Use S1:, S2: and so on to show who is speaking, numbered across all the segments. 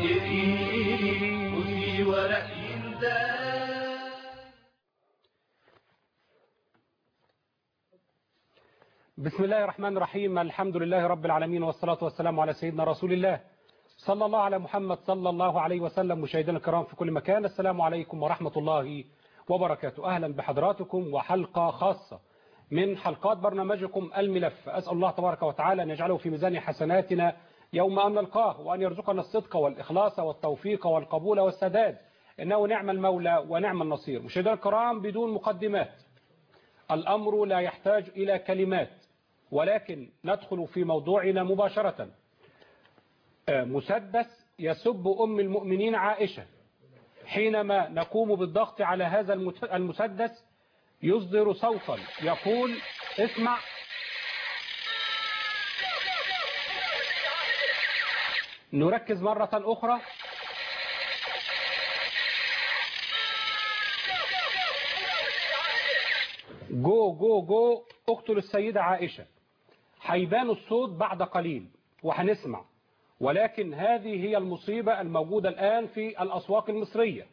S1: يقيني وفي ورق يندى
S2: بسم الله الرحمن الرحيم الحمد لله رب العالمين والصلاة والسلام على سيدنا رسول الله صلى الله على محمد صلى الله عليه وسلم مشاهدينا الكرام في كل مكان السلام عليكم ورحمة الله وبركاته أهلا بحضراتكم وحلقة خاصة من حلقات برنامجكم الملف أسأل الله تبارك وتعالى أن يجعله في ميزان حسناتنا يوم أن نلقاه وأن يرزقنا الصدق والإخلاص والتوفيق والقبول والسداد إنه نعم المولى ونعم النصير مشاهدينا الكرام بدون مقدمات الأمر لا يحتاج إلى كلمات ولكن ندخل في موضوعنا مباشرة مسدس يسب أم المؤمنين عائشة حينما نقوم بالضغط على هذا المسدس يصدر صوتا يقول اسمع نركز مرة أخرى جو جو جو اقتل السيدة عائشة حيبان الصوت بعد قليل وهنسمع ولكن هذه هي المصيبة الموجودة الآن في الأسواق المصرية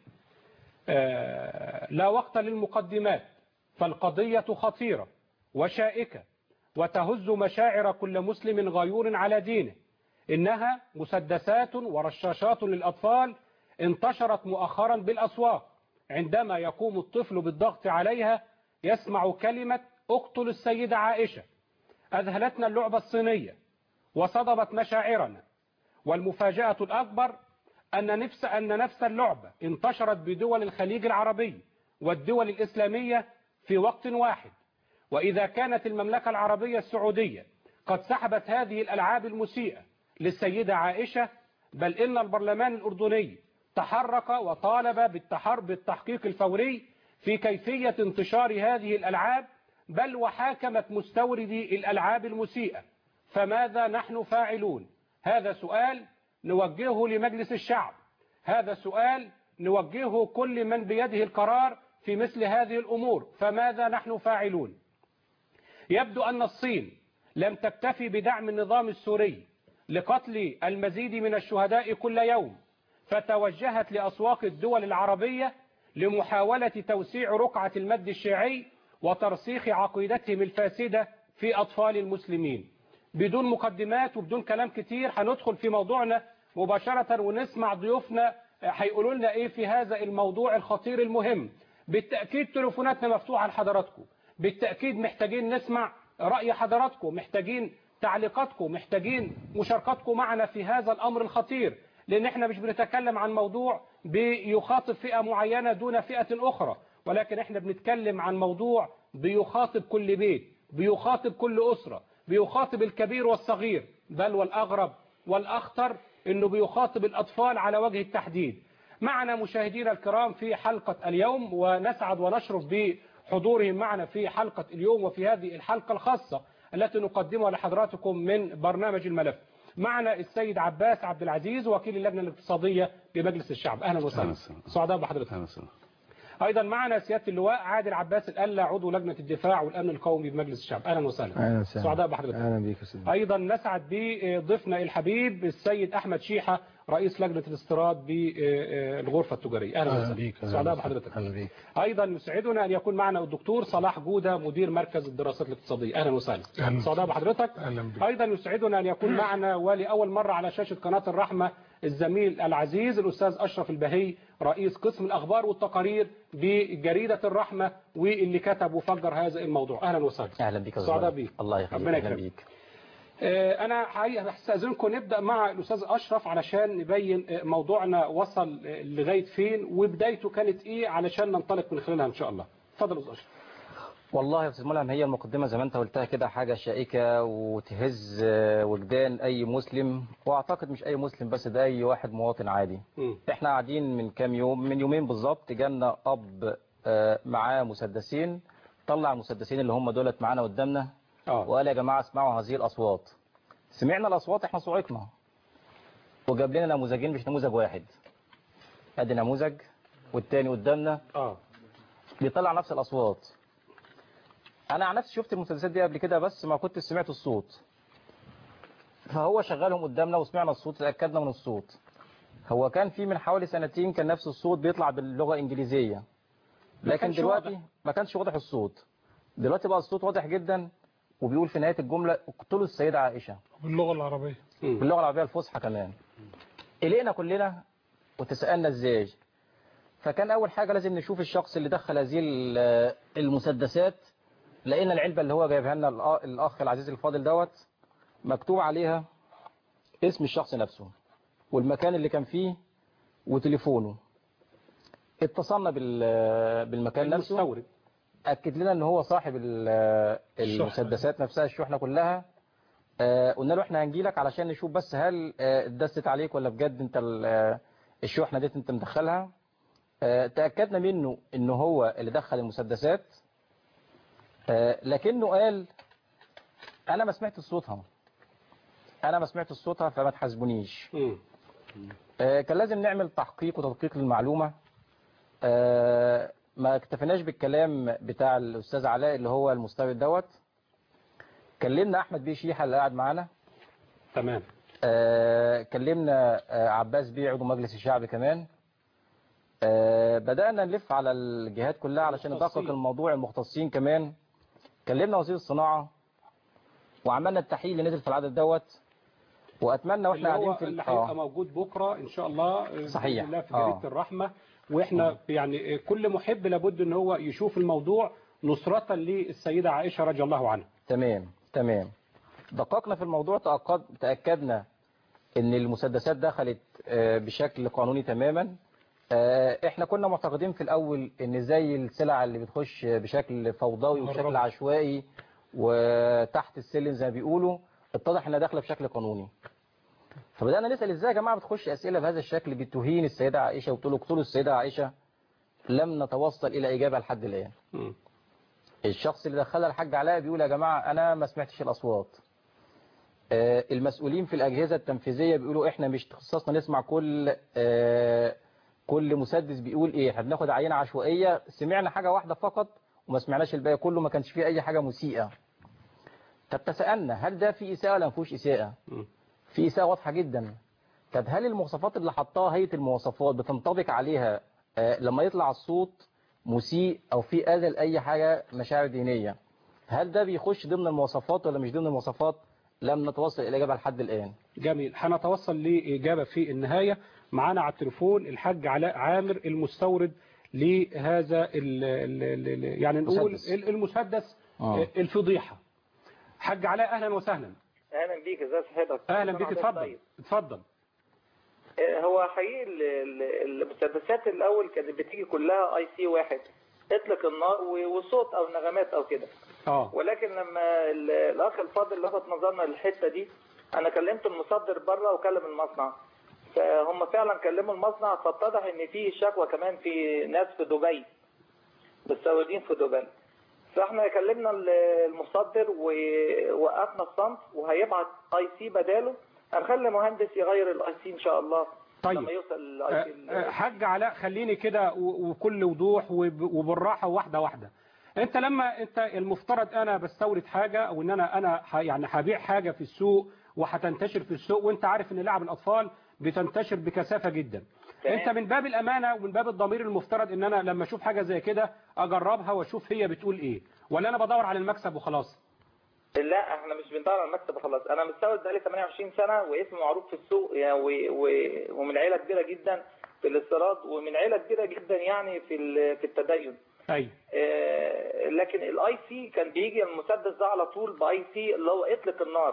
S2: لا وقت للمقدمات فالقضية خطيرة وشائكة وتهز مشاعر كل مسلم غيور على دينه إنها مسدسات ورشاشات للأطفال انتشرت مؤخرا بالأسواق عندما يقوم الطفل بالضغط عليها يسمع كلمة اقتل السيدة عائشة أذهلتنا اللعبة الصينية وصدمت مشاعرنا والمفاجأة الأكبر أن نفس أن نفس اللعبة انتشرت بدول الخليج العربي والدول الإسلامية في وقت واحد وإذا كانت المملكة العربية السعودية قد سحبت هذه الألعاب المسيئة للسيدة عائشة بل إن البرلمان الأردني تحرك وطالب بالتحر بالتحقيق الفوري في كيفية انتشار هذه الألعاب بل وحاكمت مستوردي الألعاب المسيئة فماذا نحن فاعلون هذا سؤال نوجهه لمجلس الشعب هذا سؤال نوجهه كل من بيده القرار في مثل هذه الأمور فماذا نحن فاعلون يبدو أن الصين لم تكتفي بدعم النظام السوري لقتل المزيد من الشهداء كل يوم فتوجهت لأسواق الدول العربية لمحاولة توسيع رقعة المد الشيعي وترسيخ عقيدتهم الفاسدة في أطفال المسلمين بدون مقدمات وبدون كلام كتير هندخل في موضوعنا مباشرة ونسمع ضيوفنا هيقولوا لنا ايه في هذا الموضوع الخطير المهم بالتأكيد تليفوناتنا مفتوحة لحضراتكم بالتأكيد محتاجين نسمع رأي حضراتكم محتاجين تعليقاتكم محتاجين مشاركاتكم معنا في هذا الأمر الخطير لأن احنا مش بنتكلم عن موضوع بيخاطب فئة معينة دون فئة أخرى ولكن احنا بنتكلم عن موضوع بيخاطب كل بيت بيخاطب كل أسرة بيخاطب الكبير والصغير بل والأغرب والأخطر انه بيخاطب الأطفال على وجه التحديد معنا مشاهدينا الكرام في حلقة اليوم ونسعد ونشرف بحضورهم معنا في حلقة اليوم وفي هذه الحلقة الخاصة التي نقدمها لحضراتكم من برنامج الملف معنا السيد عباس عبد العزيز وكيل اللجنة الاقتصادية بمجلس الشعب أهلا وسهلا سعداء بحضرتك أيضا معنا سيادة اللواء عادل عباس الألا عضو لجنة الدفاع والأمن القومي بمجلس الشعب أهلا وسهلا
S3: أهلا وسهلا
S2: سعداء بحضرتك
S3: أهلا بيك يا سيدي
S2: أيضا نسعد بضيفنا الحبيب السيد أحمد شيحة رئيس لجنة الاستيراد بالغرفة التجارية أهلا وسهلا
S3: بيك
S2: سعداء بحضرتك
S3: أهلا بيك
S2: أيضا يسعدنا أن يكون معنا الدكتور صلاح جودة مدير مركز الدراسات الاقتصادية أهلا وسهلا
S3: أهلا.
S2: سعداء بحضرتك
S3: أهلا بك.
S2: أيضا يسعدنا أن يكون معنا ولأول مرة على شاشة قناة الرحمة الزميل العزيز الأستاذ أشرف البهي رئيس قسم الأخبار والتقارير بجريدة الرحمة واللي كتب وفجر هذا الموضوع أهلا وسهلا
S4: اهلا بك يا
S2: سعداء
S4: زميلي.
S2: بيك
S4: الله يخليك
S2: ربنا
S4: اهلا
S2: يكرمك.
S4: بيك
S2: آه، أنا حقيقة هستأذنكم نبدأ مع الأستاذ أشرف علشان نبين آه، موضوعنا وصل آه، لغاية فين وبدايته كانت إيه علشان ننطلق من خلالها إن شاء الله اتفضل يا أستاذ أشرف
S4: والله يا استاذ ملهم هي المقدمه زي ما انت قلتها كده حاجه شائكه وتهز آه، وجدان اي مسلم واعتقد مش اي مسلم بس ده اي واحد مواطن عادي
S2: مم.
S4: احنا قاعدين من كام يوم من يومين بالظبط جالنا اب آه، معاه مسدسين طلع المسدسين اللي هم دولت معانا قدامنا
S2: آه
S4: وقال يا جماعه اسمعوا هذه الاصوات سمعنا الاصوات احنا صعقنا وجاب لنا نموذجين مش نموذج واحد ادي نموذج والتاني قدامنا
S2: آه
S4: بيطلع نفس الاصوات انا عن نفسي شفت المسدسات دي قبل كده بس ما كنت سمعت الصوت فهو شغلهم قدامنا وسمعنا الصوت اتاكدنا من الصوت هو كان في من حوالي سنتين كان نفس الصوت بيطلع باللغة الإنجليزية
S2: ما
S4: لكن
S2: كانش
S4: دلوقتي
S2: واضح.
S4: ما كانش واضح الصوت دلوقتي بقى الصوت واضح جدا وبيقول في نهاية الجملة اقتلوا السيدة عائشة
S3: باللغة العربية
S4: باللغة العربية الفصحى كمان قلقنا كلنا وتسألنا ازاي فكان أول حاجة لازم نشوف الشخص اللي دخل هذه ال- المسدسات لقينا العلبة اللي هو جايبها لنا الأ- الأخ العزيز الفاضل دوت مكتوب عليها اسم الشخص نفسه والمكان اللي كان فيه وتليفونه اتصلنا بال- بالمكان نفسه
S2: المستورد
S4: اكد لنا ان هو صاحب ال- المسدسات نفسها الشحنه كلها آه، قلنا له احنا هنجي لك علشان نشوف بس هل آه، اتدست عليك ولا بجد انت ال- آه، الشحنه ديت انت مدخلها آه، تاكدنا منه ان هو اللي دخل المسدسات آه، لكنه قال انا ما سمعت صوتها انا ما سمعت صوتها فما تحاسبونيش
S2: مم.
S4: آه، كان لازم نعمل تحقيق وتدقيق للمعلومة آه، ما اكتفيناش بالكلام بتاع الأستاذ علاء اللي هو المستورد دوت كلمنا أحمد بيه شيحة اللي قاعد معانا
S2: تمام
S4: آه، كلمنا آه، عباس بيه عضو مجلس الشعب كمان آه، بدأنا نلف على الجهات كلها علشان ندقق
S2: المختصين.
S4: الموضوع المختصين كمان كلمنا وزير الصناعة وعملنا التحليل اللي نزل في العدد دوت وأتمنى
S2: اللي
S4: واحنا قاعدين
S2: هو
S4: في ال-
S2: اللي
S4: آه.
S2: هيبقى موجود بكره ان شاء الله آه،
S4: صحيح.
S2: بإذن الله في
S4: آه.
S2: جريده الرحمه واحنا يعني آه، كل محب لابد ان هو يشوف الموضوع نصرة للسيدة عائشة رضي الله عنها
S4: تمام تمام دققنا في الموضوع تأكد تأكدنا ان المسدسات دخلت آه، بشكل قانوني تماما آه، احنا كنا معتقدين في الاول ان زي السلع اللي بتخش بشكل فوضوي وبشكل
S3: مهربة.
S4: عشوائي وتحت السلم زي ما بيقولوا اتضح انها داخله بشكل قانوني فبدانا نسال ازاي يا جماعه بتخش اسئله بهذا الشكل بتهين السيده عائشه وبتقول اقتلوا السيده عائشه لم نتوصل الى اجابه لحد الان
S2: مم.
S4: الشخص اللي دخلها الحاج علاء بيقول يا جماعة أنا ما سمعتش الأصوات آه، المسؤولين في الأجهزة التنفيذية بيقولوا إحنا مش تخصصنا نسمع كل آه، كل مسدس بيقول إيه إحنا بناخد عينة عشوائية سمعنا حاجة واحدة فقط وما سمعناش الباقي كله ما كانش فيه أي حاجة مسيئة طب تسألنا هل ده فيه إساءة ولا ما فيهوش إساءة
S2: مم.
S4: في إساءة واضحة جدا طب هل المواصفات اللي حطها هيئة المواصفات بتنطبق عليها آه، لما يطلع الصوت مسيء أو في أذى لأي حاجة مشاعر دينية هل ده بيخش ضمن المواصفات ولا مش ضمن المواصفات لم نتوصل إلى إجابة لحد الآن
S2: جميل هنتوصل لإجابة في النهاية معانا على التليفون الحاج علاء عامر المستورد لهذا ال ال ال يعني نقول
S4: مسدس.
S2: ال- المسدس
S4: آه.
S2: الفضيحة حاج علاء أهلا وسهلا
S5: اهلا بيك ازي صحتك
S2: أهلا بك
S5: حضرتك
S2: اتفضل
S5: طيب.
S2: اتفضل
S5: آه، هو حقيقي ال- ال- المسدسات الاول كانت بتيجي كلها اي سي واحد اطلق النار و- وصوت او نغمات او كده
S2: اه
S5: ولكن لما ال- الاخ الفاضل لفت نظرنا للحته دي انا كلمت المصدر بره وكلم المصنع فهم فعلا كلموا المصنع فاتضح ان في شكوى كمان في ناس في دبي مستوردين في دبي فاحنا كلمنا ال- المصدر ووقفنا الصمت وهيبعت اي سي بداله هنخلي مهندس يغير الاي سي ان شاء الله
S2: طيب.
S5: لما يوصل الاي
S2: آه،
S5: سي
S2: آه، حاج علاء خليني كده و- وكل وضوح وب- وبالراحة واحدة واحدة انت لما انت المفترض انا بستورد حاجة او ان انا انا ح- يعني هبيع حاجة في السوق وهتنتشر في السوق وانت عارف ان لعب الاطفال بتنتشر بكثافة جدا
S5: تمام.
S2: انت من باب الامانة ومن باب الضمير المفترض ان انا لما اشوف حاجة زي كده اجربها واشوف هي بتقول ايه ولا انا بدور على المكسب وخلاص
S5: لا احنا مش بندور على المكسب خلاص انا مستورد بقالي 28 سنه واسمي معروف في السوق يعني و... و... ومن عيله كبيره جدا في الاستيراد ومن عيله كبيره جدا يعني في ال... في التدين
S2: ايوه
S5: آه، لكن الاي سي كان بيجي المسدس ده على طول باي سي اللي هو اطلق النار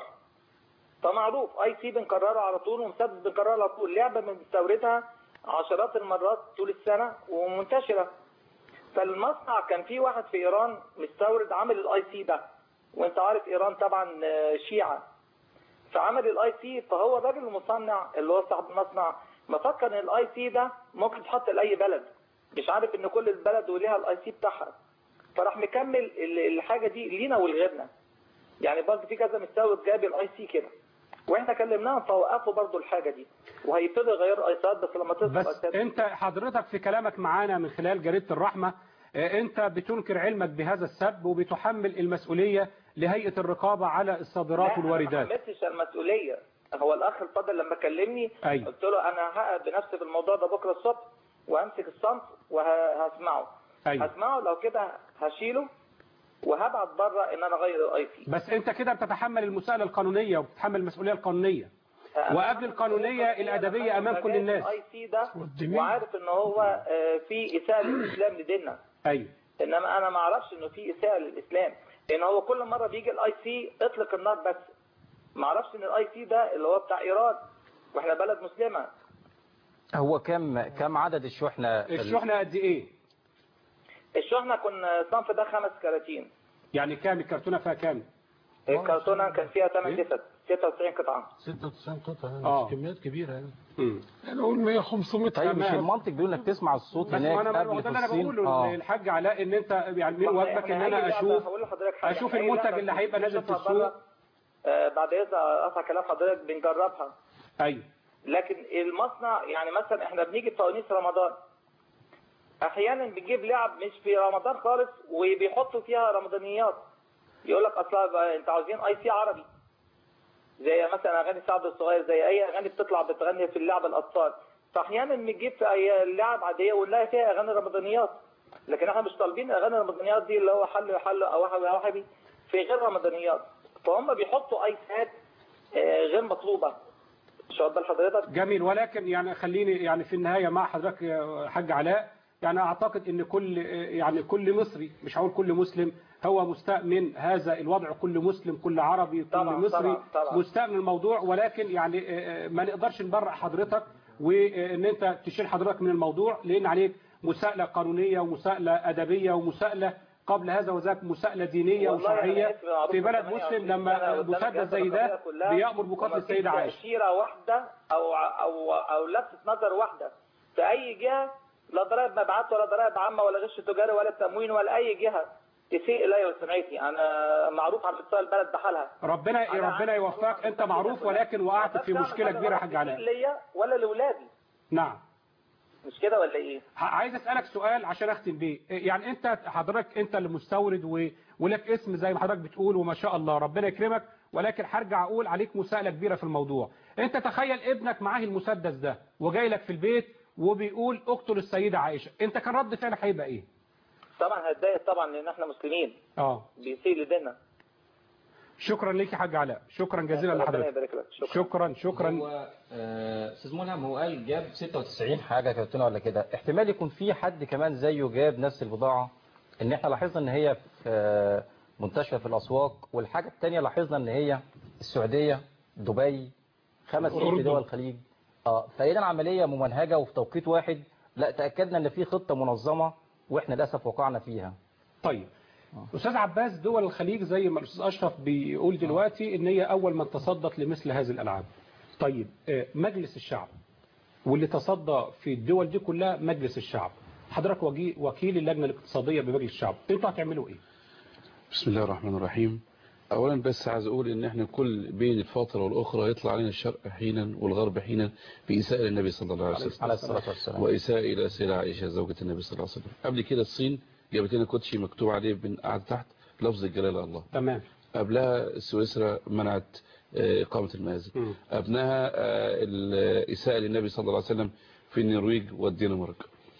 S5: فمعروف اي سي بنكرره على طول ومسدس بنكرره على طول لعبه بنستوردها عشرات المرات طول السنه ومنتشره فالمصنع كان في واحد في ايران مستورد عامل الاي سي ده وانت عارف ايران طبعا آه، شيعه فعمل الاي سي فهو الراجل المصنع اللي هو صاحب المصنع مفكر ان الاي سي ده ممكن تحط لاي بلد مش عارف ان كل البلد وليها الاي سي بتاعها فراح مكمل ال- الحاجه دي لينا ولغيرنا يعني برضه في كذا مستورد جاب الاي سي كده واحنا كلمناهم فوقفوا برضه الحاجه دي وهيبتدوا يغيروا ايسات بس لما تصل
S2: بس انت حضرتك في كلامك معانا من خلال جريدة الرحمة اه، انت بتنكر علمك بهذا السب وبتحمل المسؤولية لهيئة الرقابة على الصادرات
S5: لا، أنا
S2: والواردات
S5: ما حملتش المسؤوليه هو الاخ الفاضل لما كلمني
S2: أيوة.
S5: قلت له انا هقعد بنفسي في الموضوع ده بكره الصبح وهمسك الصمت وهسمعه
S2: أيوة.
S5: هسمعه لو كده هشيله وهبعت بره ان انا اغير الاي سي
S2: بس انت كده بتتحمل المساءلة القانونية وبتتحمل المسؤولية القانونية وقبل القانونية الأدبية أمام كل الناس.
S5: الاي سي ده
S3: والدماء.
S5: وعارف ان هو آه، في اساءه للاسلام لديننا
S2: ايوه
S5: انما انا ما اعرفش انه في اساءه للاسلام لان هو كل مره بيجي الاي سي اطلق النار بس ما اعرفش ان الاي سي ده اللي هو بتاع ايران واحنا بلد مسلمه
S4: هو كم كم عدد الشحنة
S2: الشحنة قد ايه
S5: الشحنه كنا الصنف ده خمس كراتين
S2: يعني كام الكرتونة فيها كام
S5: الكرتونه كان فيها 8
S2: إيه؟
S5: كتب 96 قطعه
S3: 96 قطعة يعني
S2: آه.
S3: مش كميات كبيرة يعني
S2: مم.
S3: يعني قول 100 500
S4: طيب مش
S2: تمام.
S4: المنطق بيقول انك تسمع الصوت
S2: بس
S4: هناك
S2: انا
S4: قبل
S2: ده
S4: في
S2: اللي انا
S4: الصين
S2: بقوله
S4: اه
S2: للحاج علاء ان انت يعني من واجبك ان انا اشوف
S5: هقول لحضرتك حاجه
S2: اشوف
S5: إحنا أي
S2: المنتج
S5: لعبة
S2: اللي هيبقى نازل في
S5: بنشوفها
S2: السوق
S5: بره، آه، بعد اذا قطع كلام حضرتك بنجربها
S2: ايوه
S5: لكن المصنع يعني مثلا احنا بنيجي فوانيس رمضان احيانا بنجيب لعب مش في رمضان خالص وبيحطوا فيها رمضانيات يقول لك اصلا بقى انتوا عاوزين اي سي عربي زي مثلا اغاني سعد الصغير زي اي اغاني بتطلع بتغني في اللعب الاطفال فاحيانا بنجيب في اي لعب عاديه ونلاقي فيها اغاني رمضانيات لكن احنا مش طالبين اغاني الرمضانيات دي اللي هو حل حل او وحبي او وحبي في غير رمضانيات فهم بيحطوا ايسات آه، غير مطلوبه مش واخد بال حضرتك
S2: جميل ولكن يعني خليني يعني في النهاية مع حضرتك يا حاج علاء يعني اعتقد ان كل يعني كل مصري مش هقول كل مسلم هو مستاء من هذا الوضع كل مسلم كل عربي كل
S5: طبعاً،
S2: مصري
S5: طبعاً، طبعاً.
S2: مستاء من الموضوع ولكن يعني آه، ما نقدرش نبرأ حضرتك وان انت تشيل حضرتك من الموضوع لان عليك مساءلة قانونية ومساءلة أدبية ومساءلة قبل هذا وذاك مساءلة دينية
S5: والله أنا
S2: وشرعية
S5: اسمي معروف
S2: في بلد
S5: 28
S2: مسلم
S5: سنة
S2: لما
S5: قدام
S2: مسدس
S5: الجهات
S2: زي
S5: الرقابية
S2: ده
S5: كلها
S2: بيأمر بقتل
S5: ومفيش
S2: السيدة عائشة
S5: تأشيرة واحدة أو أو أو لفتة نظر واحدة في أي جهة لا ضرائب مبيعات ولا ضرائب عامة ولا غش تجاري ولا تموين ولا أي جهة تسيء إلي وسمعتي أنا معروف على مستوى البلد بحالها
S2: ربنا
S5: أنا
S2: ربنا
S5: عندي
S2: يوفقك انت معروف ولكن وقعت في
S5: ما أقدرش
S2: مشكلة
S5: أعمل
S2: كبيرة يا
S5: حاجة
S2: حاج علاء
S5: ليا ولا لأولادي
S2: نعم
S5: مش كده ولا إيه؟
S2: ع- عايز اسالك سؤال عشان اختم بيه يعني انت حضرتك انت اللي مستورد و... ولك اسم زي ما حضرتك بتقول وما شاء الله ربنا يكرمك ولكن هرجع اقول عليك مساءله كبيره في الموضوع انت تخيل ابنك معاه المسدس ده وجاي لك في البيت وبيقول اقتل السيده عائشه انت كان رد فعلك هيبقى ايه
S5: طبعا هتضايق طبعا لأن إحنا مسلمين
S2: اه
S5: بيسيء لديننا
S2: شكرا ليك يا حاج علاء شكرا جزيلا
S5: ربنا
S2: لحضرتك
S5: يبارك لك شكرا
S2: شكرا شكرا
S4: هو آه، استاذ ملهم هو قال جاب 96 حاجه كرتونه ولا كده احتمال يكون في حد كمان زيه جاب نفس البضاعه ان احنا لاحظنا ان هي في آه، منتشره في الاسواق والحاجه الثانيه لاحظنا ان هي السعوديه دبي خمس ست
S3: الأردن.
S4: دول الخليج اه فاذا عمليه ممنهجه وفي توقيت واحد لا تاكدنا ان في خطه منظمه واحنا للاسف وقعنا فيها
S2: طيب استاذ عباس دول الخليج زي ما الاستاذ اشرف بيقول دلوقتي ان هي اول من تصدت لمثل هذه الالعاب طيب آه، مجلس الشعب واللي تصدى في الدول دي كلها مجلس الشعب حضرتك وجي- وكيل اللجنه الاقتصاديه بمجلس الشعب انتوا هتعملوا ايه
S6: بسم الله الرحمن الرحيم اولا بس عايز اقول ان احنا كل بين الفتره والاخرى يطلع علينا الشرق حينا والغرب حينا في اساءه للنبي صلى الله عليه وسلم
S4: على الصلاه والسلام
S6: واساءه الى السيده عائشه زوجة النبي صلى الله عليه وسلم قبل كده الصين جابت لنا كوتشي مكتوب عليه من قاعد تحت لفظ الجلاله الله
S2: تمام
S6: قبلها سويسرا منعت آه، إقامة المآذن
S2: مم.
S6: قبلها آه، الإساءة للنبي صلى الله عليه وسلم في النرويج والدنمارك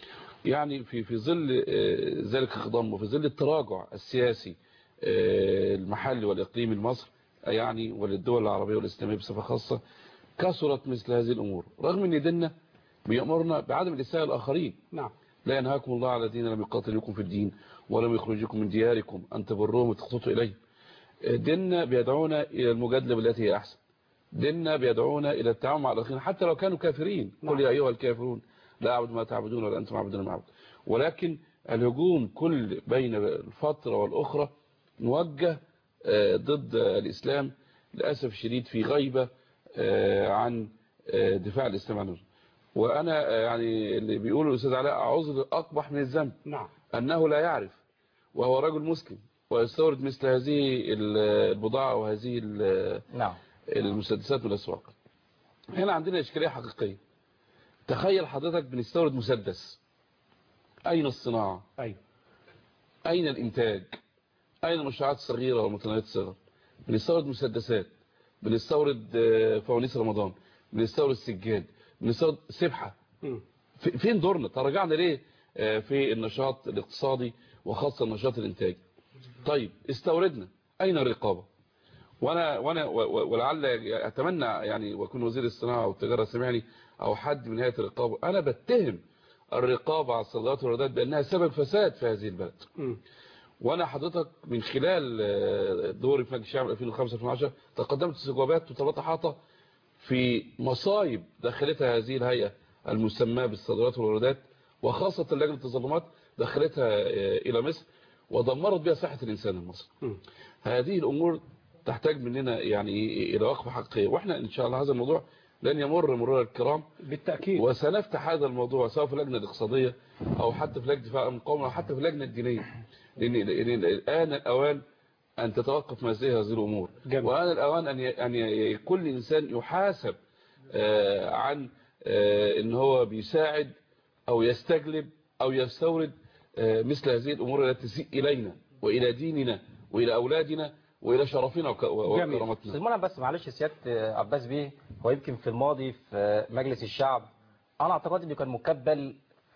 S6: يعني في في ظل آه، ذلك الخضم وفي ظل التراجع السياسي آه، المحلي والإقليمي لمصر يعني وللدول العربية والإسلامية بصفة خاصة كثرت مثل هذه الأمور رغم أن ديننا بيأمرنا بعدم الإساءة الآخرين
S2: نعم
S6: لا ينهاكم الله على الذين لم يقاتلوكم في الدين ولم يخرجوكم من دياركم أن تبروهم وتقسطوا إليهم ديننا بيدعونا إلى المجادلة بالتي هي أحسن ديننا بيدعونا إلى التعامل مع الآخرين حتى لو كانوا كافرين
S2: نعم.
S6: قل يا أيها الكافرون لا أعبد ما تعبدون ولا أنتم عبدون ما أعبد ولكن الهجوم كل بين الفترة والأخرى موجه آه، ضد الإسلام للأسف الشديد في غيبة آه، عن آه، دفاع الإسلام عنه وأنا آه، يعني اللي بيقوله الأستاذ علاء عذر أقبح من الذنب
S2: نعم
S6: أنه لا يعرف وهو رجل مسلم ويستورد مثل هذه البضاعة وهذه ال-
S4: نعم
S6: المسدسات من الأسواق هنا عندنا إشكالية حقيقية تخيل حضرتك بنستورد مسدس أين الصناعة
S2: ايوه
S6: أين الإنتاج أين المشروعات الصغيرة والمتناهية الصغر بنستورد مسدسات بنستورد آه، فوانيس رمضان بنستورد سجاد بنستورد سبحه
S2: مم.
S6: في- فين دورنا تراجعنا ليه آه، في النشاط الاقتصادي وخاصة النشاط الانتاجي طيب استوردنا اين الرقابة وانا وانا و- و- ولعل اتمنى يعني واكون وزير الصناعه والتجاره سمعني او حد من هيئه الرقابه انا بتهم الرقابه على الصادرات والواردات بانها سبب فساد في هذه البلد
S2: مم.
S6: وانا حضرتك من خلال آه، دوري في مجلس الشعب 2005 2010 تقدمت استجوابات وطلبات احاطه في مصايب دخلتها هذه الهيئه المسماه بالصادرات والواردات وخاصه لجنه التظلمات دخلتها آه، الى مصر ودمرت بها صحه الانسان المصري
S2: مم.
S6: هذه الامور تحتاج مننا يعني الى وقفه حقيقيه واحنا ان شاء الله هذا الموضوع لن يمر مرور الكرام
S2: بالتأكيد
S6: وسنفتح هذا الموضوع سواء في اللجنه الاقتصاديه او حتى في لجنه دفاع الامن القومي او حتى في اللجنه الدينيه لان لأن الان الاوان ان تتوقف مثل هذه الامور
S2: جميل.
S6: وان الاوان ان ي- ان ي- كل انسان يحاسب آه، عن آه، ان هو بيساعد او يستجلب او يستورد آه، مثل هذه الامور التي تسيء الينا والى ديننا والى اولادنا والى شرفنا وك-
S2: جميل.
S6: وكرامتنا
S4: استاذ منى بس معلش سياده عباس بيه هو يمكن في الماضي في مجلس الشعب انا اعتقد انه كان مكبل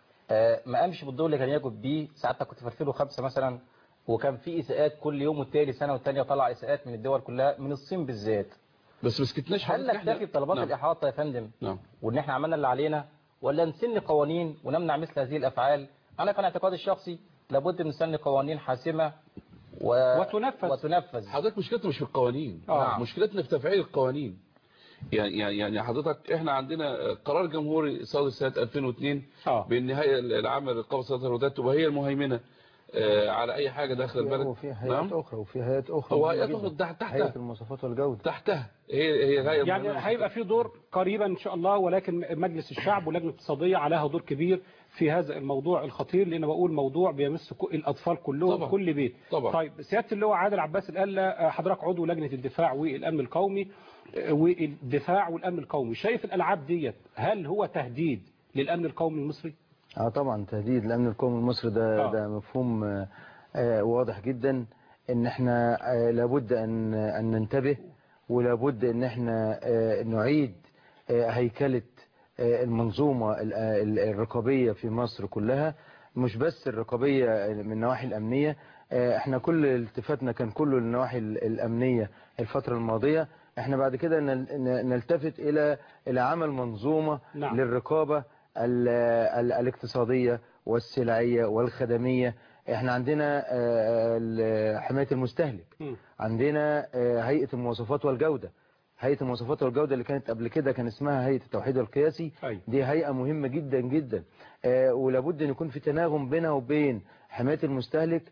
S4: آه، ما قامش بالدور اللي كان يجب بيه ساعتها كنت في 2005 مثلا وكان في اساءات كل يوم والتاني سنه والتانيه طلع اساءات من الدول كلها من الصين بالذات
S6: بس ما سكتناش
S4: هل
S6: حضرتك، إحنا-
S4: نكتفي بطلبات
S6: نعم.
S4: الاحاطه يا فندم
S6: نعم
S4: وان احنا عملنا اللي علينا ولا نسن قوانين ونمنع مثل هذه الافعال انا كان اعتقادي الشخصي لابد من نسن قوانين حاسمه و...
S2: وتنفذ.
S4: وتنفذ
S6: حضرتك مشكلتنا مش في القوانين
S2: آه.
S6: مشكلتنا في تفعيل القوانين يعني يعني يعني حضرتك احنا عندنا قرار جمهوري صادر سنه 2002
S2: آه.
S6: بالنهايه العامه للقبضه صادرات الواردات تبقى هي المهيمنه آه، على اي حاجه داخل البلد
S3: وفي هيئات اخرى وفي هيئات اخرى
S6: هو
S3: مهمة
S6: هيئات
S3: جداً.
S6: أخرى تحت-
S3: هيئه
S6: تحتها
S3: المواصفات والجوده
S6: تحتها هي هي الهيئه
S2: يعني
S6: المهيمنة.
S2: هيبقى في دور قريبا ان شاء الله ولكن مجلس الشعب واللجنه الاقتصاديه عليها دور كبير في هذا الموضوع الخطير لان بقول موضوع بيمس كل- الاطفال كلهم
S6: طبعا.
S2: كل بيت
S6: طبعا.
S2: طيب سياده اللواء عادل عباس القله حضرتك عضو لجنه الدفاع والامن القومي آه، والدفاع والامن القومي شايف الالعاب ديت هل هو تهديد للامن القومي المصري
S3: اه طبعا تهديد الامن القومي المصري ده
S2: آه.
S3: ده مفهوم آه، آه، واضح جدا ان احنا آه، لابد ان ان ننتبه ولابد ان احنا آه، نعيد آه، هيكله آه، المنظومه ال- آه، ال- الرقابيه في مصر كلها مش بس الرقابيه من النواحي الامنيه آه، احنا كل التفاتنا كان كله للنواحي ال- الامنيه الفتره الماضيه احنا بعد كده نل- ن- نلتفت الى الى عمل منظومه
S2: نعم.
S3: للرقابه ال- ال- الاقتصادية والسلعية والخدمية احنا عندنا آه، ال- حماية المستهلك
S2: مم.
S3: عندنا آه، هيئة المواصفات والجودة هيئة المواصفات والجودة اللي كانت قبل كده كان اسمها هيئة التوحيد القياسي
S2: أيوة.
S3: دي هيئة مهمة جدا جدا آه، ولابد ان يكون في تناغم بينها وبين حماية المستهلك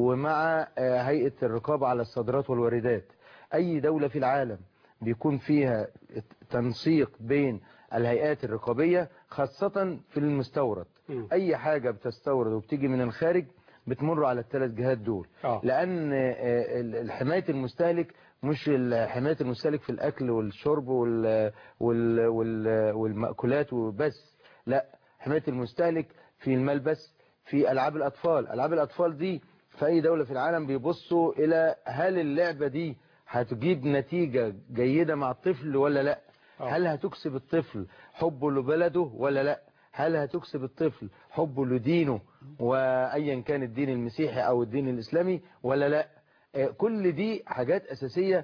S3: ومع آه، هيئة الرقابة على الصادرات والواردات اي دولة في العالم بيكون فيها تنسيق بين الهيئات الرقابية خاصة في المستورد
S2: مم.
S3: اي حاجة بتستورد وبتيجي من الخارج بتمر على الثلاث جهات دول
S2: آه.
S3: لان آه، ال- حماية المستهلك مش ال- حماية المستهلك في الاكل والشرب وال وال وال والمأكولات وبس لا حماية المستهلك في الملبس في العاب الاطفال العاب الاطفال دي في اي دولة في العالم بيبصوا الى هل اللعبة دي هتجيب نتيجة جيدة مع الطفل ولا لا
S2: آه.
S3: هل هتكسب الطفل حبه لبلده ولا لا هل هتكسب الطفل حبه لدينه وايا كان الدين المسيحي او الدين الاسلامي ولا لا آه، كل دي حاجات اساسية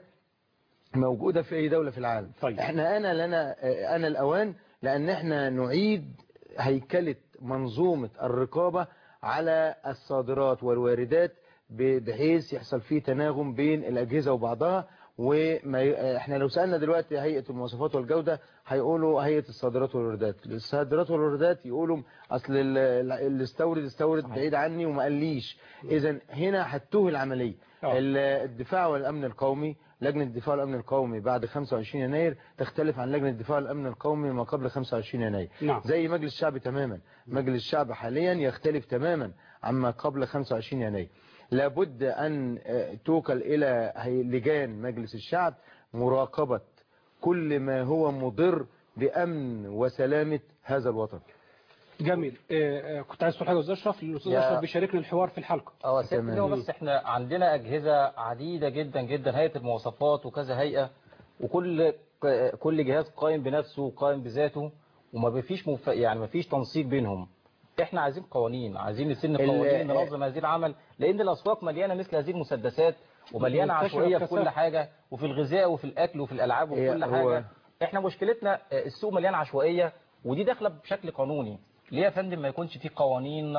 S3: موجودة في اي دولة في العالم
S2: طيب.
S3: احنا انا لنا آه، انا الاوان لان احنا نعيد هيكلة منظومة الرقابة على الصادرات والواردات ب- بحيث يحصل فيه تناغم بين الأجهزة وبعضها وما ي- احنا لو سألنا دلوقتي هيئة المواصفات والجودة هيقولوا هيئة الصادرات والواردات الصادرات والواردات يقولوا اصل ال- ال- اللي استورد استورد بعيد عني وما قاليش اذا هنا هتوه العملية
S2: آه.
S3: ال- الدفاع والامن القومي لجنة الدفاع والامن القومي بعد 25 يناير تختلف عن لجنة الدفاع والامن القومي ما قبل 25 يناير
S2: نعم.
S3: زي مجلس الشعب تماما مجلس الشعب حاليا يختلف تماما عما قبل 25 يناير لابد أن آه، توكل إلى هي- لجان مجلس الشعب مراقبة كل ما هو مضر بأمن وسلامة هذا الوطن
S2: جميل آه، آه، كنت عايز تقول حاجه يا استاذ اشرف الاستاذ
S4: يا-
S2: اشرف بيشاركني الحوار في الحلقه
S4: اه سيادة
S3: تمام.
S4: اللواء بس احنا عندنا أجهزة عديدة جدا جدا هيئة المواصفات وكذا هيئة وكل كل جهاز قائم بنفسه وقائم بذاته وما فيش مف... يعني ما فيش تنسيق بينهم احنا عايزين قوانين عايزين نسن
S3: ال-
S4: قوانين ننظم هذه العمل لان الاسواق مليانه مثل هذه المسدسات ومليانه
S2: منتشرة
S4: عشوائيه في
S2: بكثافة.
S4: كل حاجه وفي الغذاء وفي الاكل وفي الالعاب وفي
S3: هي-
S4: كل
S3: هو-
S4: حاجه احنا مشكلتنا آه، السوق مليان عشوائيه ودي داخله بشكل قانوني ليه يا فندم ما يكونش في قوانين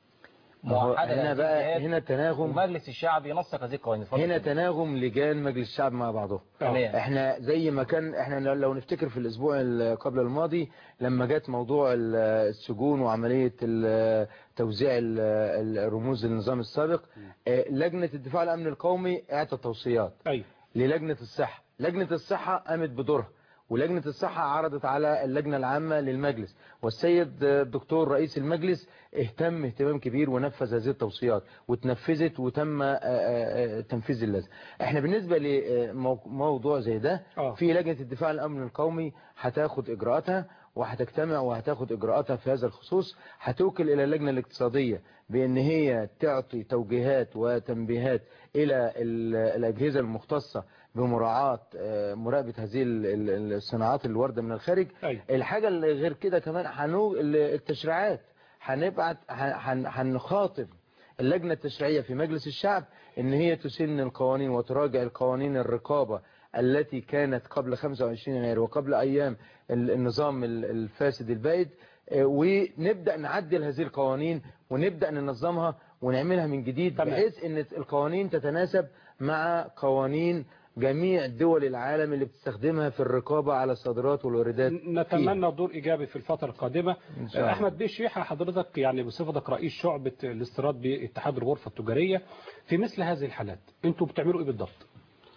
S3: ما هو
S4: موحده
S3: هنا
S4: لهذه
S3: بقى
S4: الجهات
S3: هنا تناغم
S4: ومجلس الشعب ينسق هذه القوانين اتفضل
S3: هنا
S4: يا فندم.
S3: تناغم لجان مجلس الشعب مع بعضهم
S4: تمام.
S3: احنا زي ما كان احنا لو- لو نفتكر في الاسبوع ال- قبل الماضي لما جت موضوع ال- السجون وعملية ال- توزيع ال- ال- الرموز للنظام السابق اه، لجنة الدفاع عن الامن القومي اعطت توصيات
S2: أيوة
S3: للجنة الصحة لجنة الصحة قامت بدورها ولجنة الصحة عرضت على اللجنة العامة للمجلس والسيد الدكتور رئيس المجلس اهتم اهتمام كبير ونفذ هذه التوصيات وتنفذت وتم آه، آه، آه، تنفيذ اللازم احنا بالنسبة لموضوع زي ده
S2: آه.
S3: في لجنة الدفاع عن الأمن القومي هتاخد إجراءاتها وهتجتمع وهتاخد إجراءاتها في هذا الخصوص هتوكل إلى اللجنة الاقتصادية بأن هي تعطي توجيهات وتنبيهات إلى ال- الأجهزة المختصة بمراعاة آه، مراقبة هذه ال- ال- الصناعات اللي واردة من الخارج
S2: أيوة.
S3: الحاجة اللي غير كده كمان هنو التشريعات هنبعت هن- هنخاطب اللجنة التشريعية في مجلس الشعب ان هي تسن القوانين وتراجع القوانين الرقابة التي كانت قبل 25 يناير وقبل ايام ال- النظام ال- الفاسد البائد آه، ونبدأ نعدل هذه القوانين ونبدأ ننظمها ونعملها من جديد
S2: تمام.
S3: بحيث ان القوانين تتناسب مع قوانين جميع دول العالم اللي بتستخدمها في الرقابة على الصادرات والواردات فيها.
S2: نتمنى دور إيجابي في الفترة القادمة
S3: إن شاء الله.
S2: أحمد بيه شيحة حضرتك يعني بصفتك رئيس شعبة الاستيراد باتحاد الغرفة التجارية في مثل هذه الحالات أنتوا بتعملوا إيه بالضبط؟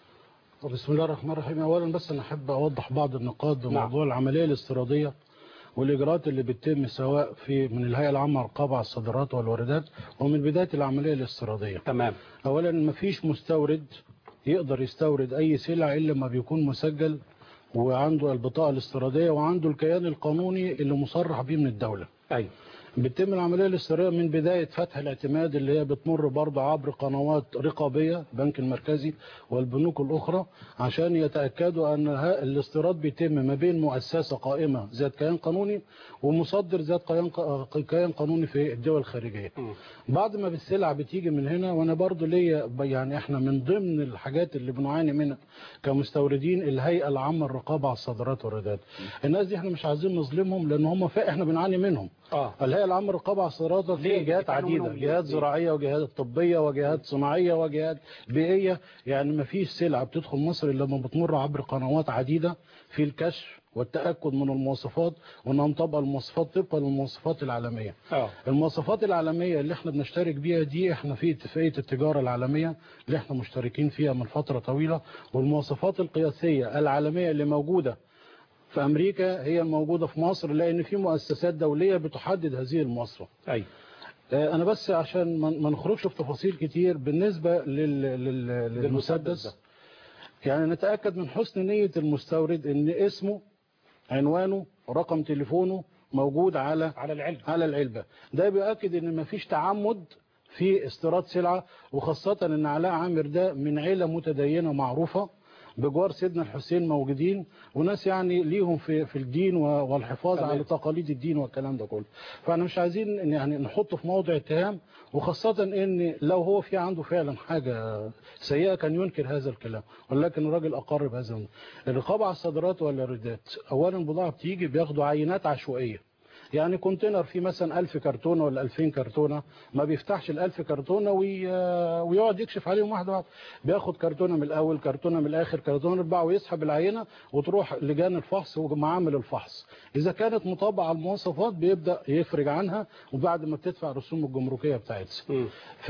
S7: بسم الله الرحمن الرحيم اولا بس انا احب اوضح بعض النقاط بموضوع
S2: نعم.
S7: العمليه الاستيراديه والاجراءات اللي بتتم سواء في من الهيئه العامه للرقابه على الصادرات والواردات ومن بدايه العمليه الاستيراديه
S2: تمام
S7: اولا مفيش مستورد يقدر يستورد اي سلع الا لما بيكون مسجل وعنده البطاقه الاستيراديه وعنده الكيان القانوني اللي مصرح بيه من الدوله
S2: أيوة
S7: بتتم العملية الاستيرادية من بداية فتح الاعتماد اللي هي بتمر برضه عبر قنوات رقابية البنك المركزي والبنوك الأخرى عشان يتأكدوا أن ها- الاستيراد بيتم ما بين مؤسسة قائمة ذات كيان قانوني ومصدر ذات كيان ق- كيان قانوني في الدول الخارجية
S2: مم.
S7: بعد ما السلع بتيجي من هنا وانا برضو ليا ب- يعني احنا من ضمن الحاجات اللي بنعاني منها كمستوردين الهيئه العامه للرقابه على الصادرات والواردات الناس دي احنا مش عايزين نظلمهم لان هم فا احنا بنعاني منهم
S2: آه
S7: الهيئه العامه للرقابه على الصادرات
S2: ليه؟
S7: فيها جهات
S2: بتعانوا
S7: عديده
S2: منهم ليه؟
S7: جهات
S2: ليه؟
S7: زراعيه وجهات طبيه وجهات صناعيه وجهات بيئيه يعني ما فيش سلعه بتدخل مصر الا لما بتمر عبر قنوات عديده في الكشف والتاكد من المواصفات وانها مطابقه المواصفات طبقا للمواصفات العالميه
S2: آه
S7: المواصفات العالمية اللي احنا بنشترك بيها دي احنا في اتفاقية التجارة العالمية اللي احنا مشتركين فيها من فترة طويلة والمواصفات القياسية العالمية اللي موجودة في أمريكا هي الموجودة في مصر لأن في مؤسسات دولية بتحدد هذه المواصفات
S2: أيوة
S7: آه، أنا بس عشان ما ما نخرجش في تفاصيل كتير بالنسبة لل... لل... للمسدس
S2: ده.
S7: يعني نتأكد من حسن نية المستورد إن اسمه عنوانه رقم تليفونه موجود على
S2: على العلم
S7: على العلبة ده بيؤكد ان مفيش تعمد في استيراد سلعة وخاصة ان علاء عامر ده من عيلة متدينة معروفة بجوار سيدنا الحسين موجودين وناس يعني ليهم في في الدين و- والحفاظ
S2: تمام.
S7: على تقاليد الدين والكلام ده كله فاحنا مش عايزين إن يعني نحطه في موضع اتهام وخاصة ان لو هو في عنده فعلا حاجة سيئة كان ينكر هذا الكلام ولكن الراجل اقر بهذا الأمر. الرقابة على الصادرات والواردات اولا البضاعة بتيجي بياخدوا عينات عشوائية يعني كونتينر فيه مثلا 1000 كرتونه ولا 2000 كرتونه ما بيفتحش ال 1000 كرتونه وي... ويقعد يكشف عليهم واحده واحده بياخد كرتونه من الاول كرتونه من الاخر كرتونه من الباع ويسحب العينه وتروح لجان الفحص ومعامل الفحص اذا كانت مطابقه على المواصفات بيبدا يفرج عنها وبعد ما بتدفع الرسوم الجمركيه بتاعتها
S2: مم.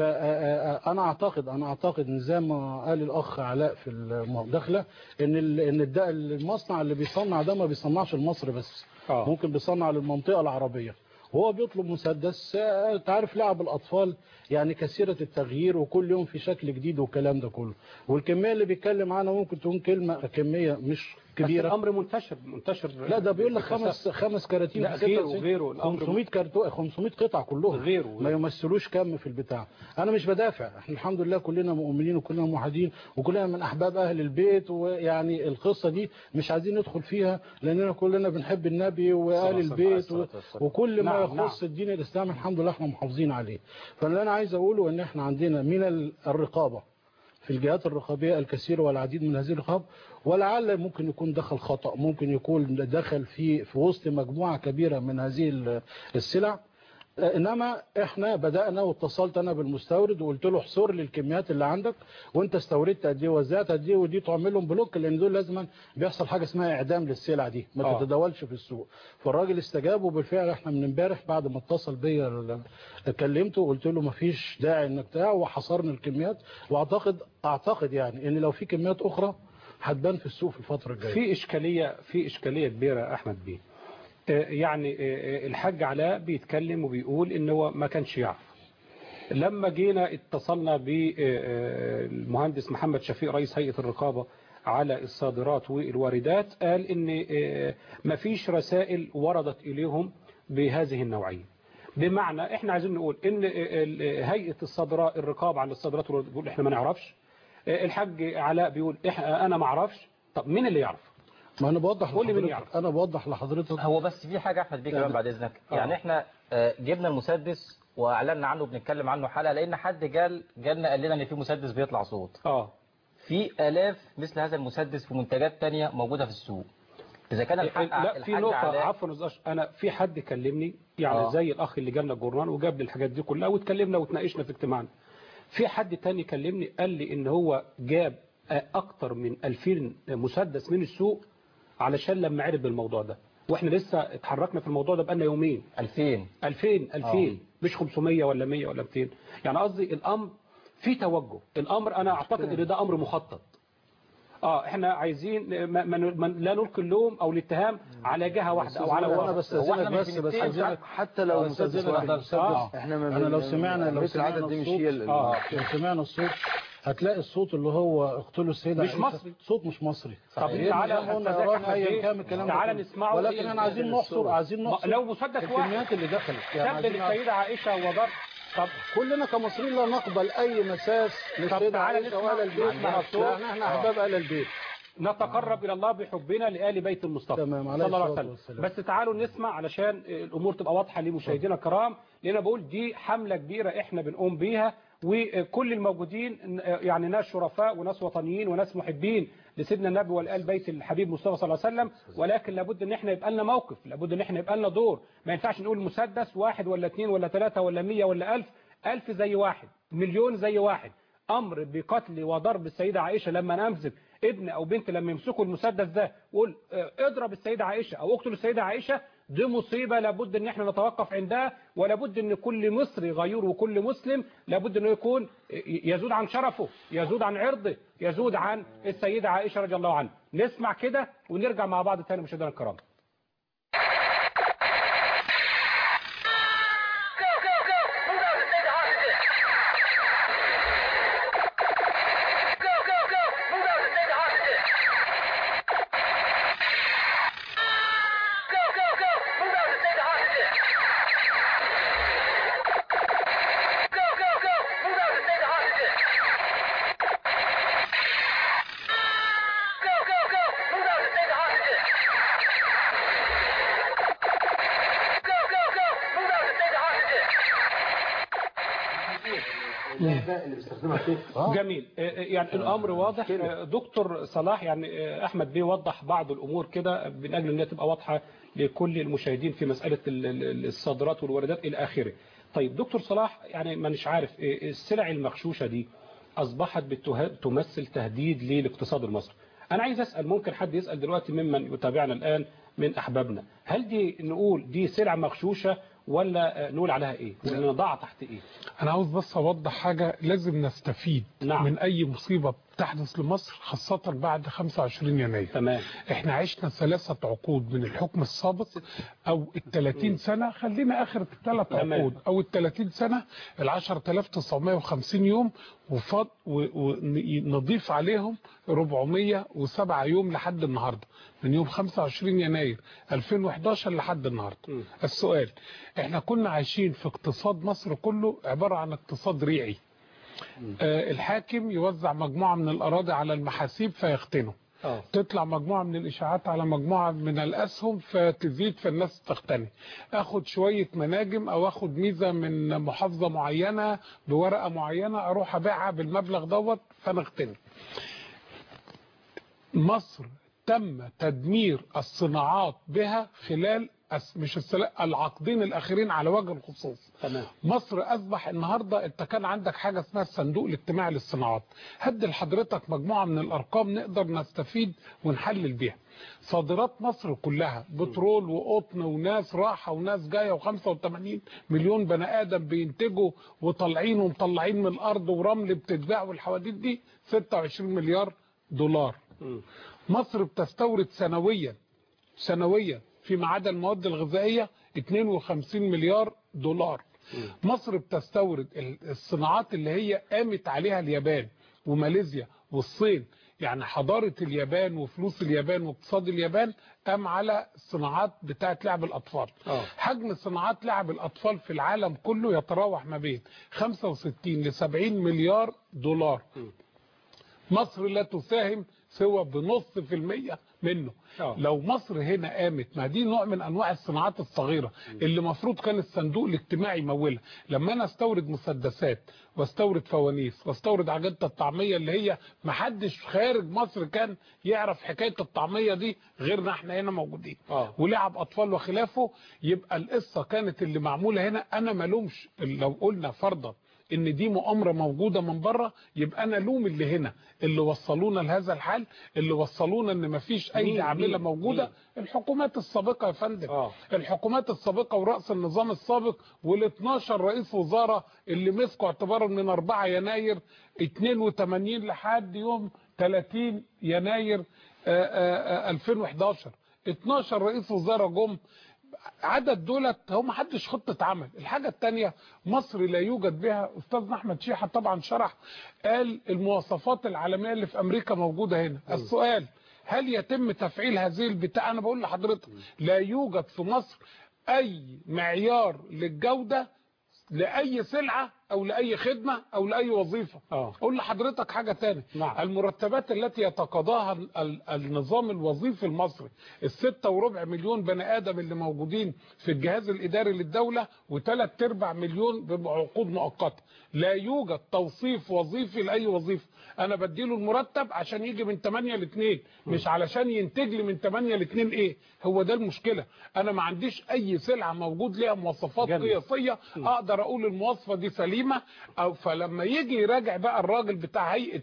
S7: فانا اعتقد انا اعتقد ان زي ما قال الاخ علاء في المداخله ان ال- ان الد- المصنع اللي بيصنع ده ما بيصنعش لمصر بس
S2: آه.
S7: ممكن بيصنع للمنطقه العربيه وهو بيطلب مسدس آه، تعرف لعب الاطفال يعني كثيره التغيير وكل يوم في شكل جديد والكلام ده كله والكميه اللي بيتكلم عنها ممكن تكون كلمه كميه مش كبيره
S2: الامر منتشر منتشر
S7: لا ده بيقول لك
S2: بكثافة.
S7: خمس خمس كراتين
S2: لا،
S7: في
S2: غيره-
S7: 96
S2: غيره. الأمر
S7: 500 كرتون 500 قطعه كلهم
S2: غيره-
S7: ما
S2: غيره.
S7: يمثلوش كم في البتاع انا مش بدافع احنا الحمد لله كلنا مؤمنين وكلنا موحدين وكلنا من احباب اهل البيت ويعني القصه دي مش عايزين ندخل فيها لاننا كلنا بنحب النبي واهل
S2: صلى الله عليه
S7: البيت و...
S4: وسلم.
S7: وكل ما
S2: نعم،
S7: يخص الدين الاسلامي الحمد لله احنا محافظين عليه فاللي انا عايز اقوله ان احنا عندنا من ال- الرقابه في الجهات الرقابية الكثير والعديد من هذه الرقاب ولعل ممكن يكون دخل خطأ ممكن يكون دخل في في وسط مجموعة كبيرة من هذه ال- السلع انما احنا بدأنا واتصلت انا بالمستورد وقلت له احصر لي الكميات اللي عندك وانت استوردت قد ايه وزعت قد ايه ودي تعمل لهم بلوك لان دول لازما بيحصل حاجه اسمها اعدام للسلع دي ما
S2: آه.
S7: تتداولش في السوق فالراجل استجاب وبالفعل احنا من امبارح بعد ما اتصل بيا ال- كلمته وقلت له ما فيش داعي انك بتاع وحصرنا الكميات واعتقد اعتقد يعني ان لو في كميات اخرى هتبان في السوق في الفتره الجايه
S2: في إشكالية في إشكالية كبيرة أحمد بيه آه، يعني آه، الحاج علاء بيتكلم وبيقول إن هو ما كانش يعرف لما جينا اتصلنا بالمهندس محمد شفيق رئيس هيئة الرقابة على الصادرات والواردات قال إن آه، ما فيش رسائل وردت إليهم بهذه النوعية بمعنى احنا عايزين نقول ان ال- هيئة الصادرات الرقابة على الصادرات والواردات بيقول احنا ما نعرفش الحاج علاء بيقول إح- انا ما اعرفش طب مين اللي يعرف
S7: ما انا بوضح
S2: قول لي مين
S7: لحضرتك
S2: يعرف.
S7: انا بوضح لحضرتك
S4: هو بس في حاجة أحمد بيه كمان
S7: يعني-
S4: بعد إذنك
S2: آه.
S4: يعني إحنا آه، جبنا المسدس وأعلنا عنه بنتكلم عنه حلقة لأن حد قال جالنا قال لنا إن في مسدس بيطلع صوت
S2: اه
S4: في آلاف مثل هذا المسدس في منتجات تانية موجودة في السوق إذا كان الحق
S2: لا في
S4: الحاج
S2: نقطة
S4: علاء
S2: عفوا يا أستاذ، انا في حد كلمني يعني
S4: آه.
S2: زي الاخ اللي جالنا الجورنال وجاب لي الحاجات دي كلها واتكلمنا واتناقشنا في اجتماعنا في حد تاني كلمني قال لي ان هو جاب آه، اكتر من 2000 مسدس من السوق علشان لما عرف بالموضوع ده واحنا لسه اتحركنا في الموضوع ده بقالنا يومين
S4: 2000
S2: 2000 2000 مش 500 ولا 100 ولا 200 يعني قصدي الامر في توجه الامر انا اعتقد ان ده امر مخطط اه احنا عايزين ما ما ما لا نلقي اللوم او الاتهام على جهه واحده او على
S7: انا
S2: واحد
S7: بس
S4: هو إحنا
S7: استاذنك
S4: مش
S7: بس
S4: بنتهم
S7: بستاذنك
S3: حتى لو
S7: آه،
S3: مسدس
S7: استاذنك
S3: واحد
S7: مسدس
S2: آه.
S3: احنا ما
S7: انا لو سمعنا لو
S3: مثل
S7: سمعنا
S3: العدد دي مش
S7: الصوت-
S3: هي ال-
S2: آه.
S7: لو سمعنا الصوت هتلاقي الصوت اللي هو اقتلوا السيدة
S2: مش
S7: عائشة
S2: مصري.
S7: صوت مش مصري
S2: طب
S7: إيه
S2: تعالى
S7: اللي قلنا
S2: أستاذ
S7: إيران
S2: أحمد
S7: أيا
S2: بيه،
S7: كان الكلام ده
S2: تعالى
S7: كله.
S2: نسمعه
S7: ولكن
S2: إيه؟
S7: احنا عايزين نحصر عايزين
S2: ما-
S7: نحصر
S2: لو مسدس واحد
S7: الكميات اللي دخلت يعني
S2: سب
S7: عايزين نعرف.
S2: للسيده عائشه وضرب طب
S7: كلنا كمصريين لا نقبل اي مساس للسيدة
S2: تعالى
S7: عائشة
S2: نسمع-
S7: ولا البيت
S2: نسمع الصوت.
S7: لأن احنا احباب اهل البيت
S2: نتقرب الى الله بحبنا لآل بيت المصطفى
S7: تمام، عليه
S2: صلى الله عليه
S7: الصلاة
S2: وسلم
S7: والسلام.
S2: بس تعالوا نسمع علشان الامور تبقى واضحه لمشاهدينا الكرام لان أنا بقول دي حمله كبيره احنا بنقوم بيها وكل الموجودين يعني ناس شرفاء وناس وطنيين وناس محبين لسيدنا النبي والآل بيت الحبيب مصطفى صلى الله عليه وسلم ولكن لابد ان احنا يبقى لنا موقف لابد ان احنا يبقى لنا دور ما ينفعش نقول مسدس واحد ولا اثنين ولا ثلاثة ولا مية ولا ألف ألف زي واحد مليون زي واحد امر بقتل وضرب السيده عائشه لما نمسك ابن او بنت لما يمسكوا المسدس ده وقول اه، اضرب السيده عائشه او اقتل السيده عائشه دي مصيبه لابد ان احنا نتوقف عندها ولابد ان كل مصري غيور وكل مسلم لابد انه يكون ي- يزود عن شرفه يزود عن عرضه يزود عن السيده عائشه رضي الله عنها نسمع كده ونرجع مع بعض تاني مشاهدينا الكرام جميل آه، آه، يعني الامر واضح آه، دكتور صلاح يعني آه، احمد بيه وضح بعض الامور كده من اجل انها تبقى واضحه لكل المشاهدين في مساله ال- ال- الصادرات والواردات الى اخره طيب دكتور صلاح يعني ما مش عارف آه، السلع المغشوشه دي اصبحت بته- تمثل تهديد للاقتصاد المصري انا عايز اسال ممكن حد يسال دلوقتي ممن يتابعنا الان من احبابنا هل دي نقول دي سلع مغشوشه ولا آه، نقول عليها ايه نضعها تحت ايه
S8: انا عاوز بس اوضح حاجه لازم نستفيد
S2: نعم.
S8: من اي مصيبه تحدث لمصر خاصة بعد 25 يناير
S2: تمام
S8: احنا عشنا ثلاثة عقود من الحكم السابق او ال 30 سنة خلينا اخر الثلاث
S2: تمام.
S8: عقود او ال 30 سنة ال 10950 يوم وفض ونضيف عليهم 407 يوم لحد النهاردة من يوم 25 يناير 2011 لحد النهاردة
S2: م.
S8: السؤال احنا كنا عايشين في اقتصاد مصر كله عبارة عن اقتصاد ريعي آه الحاكم يوزع مجموعة من الأراضي على المحاسيب فيختنوا
S2: اه
S8: تطلع مجموعة من الإشاعات على مجموعة من الأسهم فتزيد فالناس تقتني أخد شوية مناجم أو أخد ميزة من محافظة معينة بورقة معينة أروح أبيعها بالمبلغ دوت فنغتني مصر تم تدمير الصناعات بها خلال أس- مش السلا- العقدين الأخيرين على وجه الخصوص
S2: تمام
S8: مصر اصبح النهارده انت كان عندك حاجه اسمها الصندوق الاجتماعي للصناعات هدي لحضرتك مجموعه من الارقام نقدر نستفيد ونحلل بيها صادرات مصر كلها بترول وقطن وناس راحه وناس جايه و85 مليون بني ادم بينتجوا وطالعين ومطلعين من الارض ورمل بتتباع والحواديت دي 26 مليار دولار
S2: م.
S8: مصر بتستورد سنويا سنويا فيما عدا المواد الغذائية 52 مليار دولار مصر بتستورد ال- الصناعات اللي هي قامت عليها اليابان وماليزيا والصين يعني حضارة اليابان وفلوس اليابان واقتصاد اليابان قام على الصناعات بتاعت لعب الأطفال
S2: آه.
S8: حجم صناعات لعب الأطفال في العالم كله يتراوح ما بين 65 ل 70 مليار دولار مصر لا تساهم سوى بنص في المية منه
S2: آه.
S8: لو مصر هنا قامت ما دي نوع من انواع الصناعات الصغيرة اللي مفروض كان الصندوق الاجتماعي يمولها لما انا استورد مسدسات واستورد فوانيس واستورد عجينة الطعمية اللي هي محدش خارج مصر كان يعرف حكاية الطعمية دي غيرنا احنا هنا موجودين
S2: آه.
S8: ولعب اطفال وخلافه يبقى القصة كانت اللي معمولة هنا انا ملومش لو قلنا فرضا ان دي مؤامره موجوده من بره يبقى انا لوم اللي هنا اللي وصلونا لهذا الحال اللي وصلونا ان مفيش اي
S2: مين-
S8: عامله
S2: مين-
S8: موجوده الحكومات السابقه يا فندم
S2: آه.
S8: الحكومات السابقه وراس النظام السابق وال12 رئيس وزاره اللي مسكوا اعتبارا من 4 يناير 82 لحد يوم 30 يناير آه، آه، آه، 2011 12 رئيس وزاره جم عدد دولت هو ما حدش خطة عمل الحاجة التانية مصر لا يوجد بها أستاذنا أحمد شيحة طبعا شرح قال المواصفات العالمية اللي في أمريكا موجودة هنا السؤال هل يتم تفعيل هذه البتاع أنا بقول لحضرتك لا يوجد في مصر أي معيار للجودة لأي سلعة أو لأي خدمة أو لأي وظيفة
S2: آه.
S8: أقول لحضرتك حاجة تاني
S2: نعم.
S8: المرتبات التي يتقاضاها ال- ال- النظام الوظيفي المصري الستة وربع مليون بني آدم اللي موجودين في الجهاز الإداري للدولة وثلاث أرباع مليون بعقود مؤقتة لا يوجد توصيف وظيفي لأي وظيفة أنا بديله المرتب عشان يجي من 8 ل 2 مش علشان ينتج لي من 8 ل 2 إيه هو ده المشكلة أنا ما عنديش أي سلعة موجود ليها مواصفات
S2: جميل.
S8: قياسية أقدر أقول المواصفة دي سليمة أو فلما يجي يراجع بقى الراجل بتاع هيئة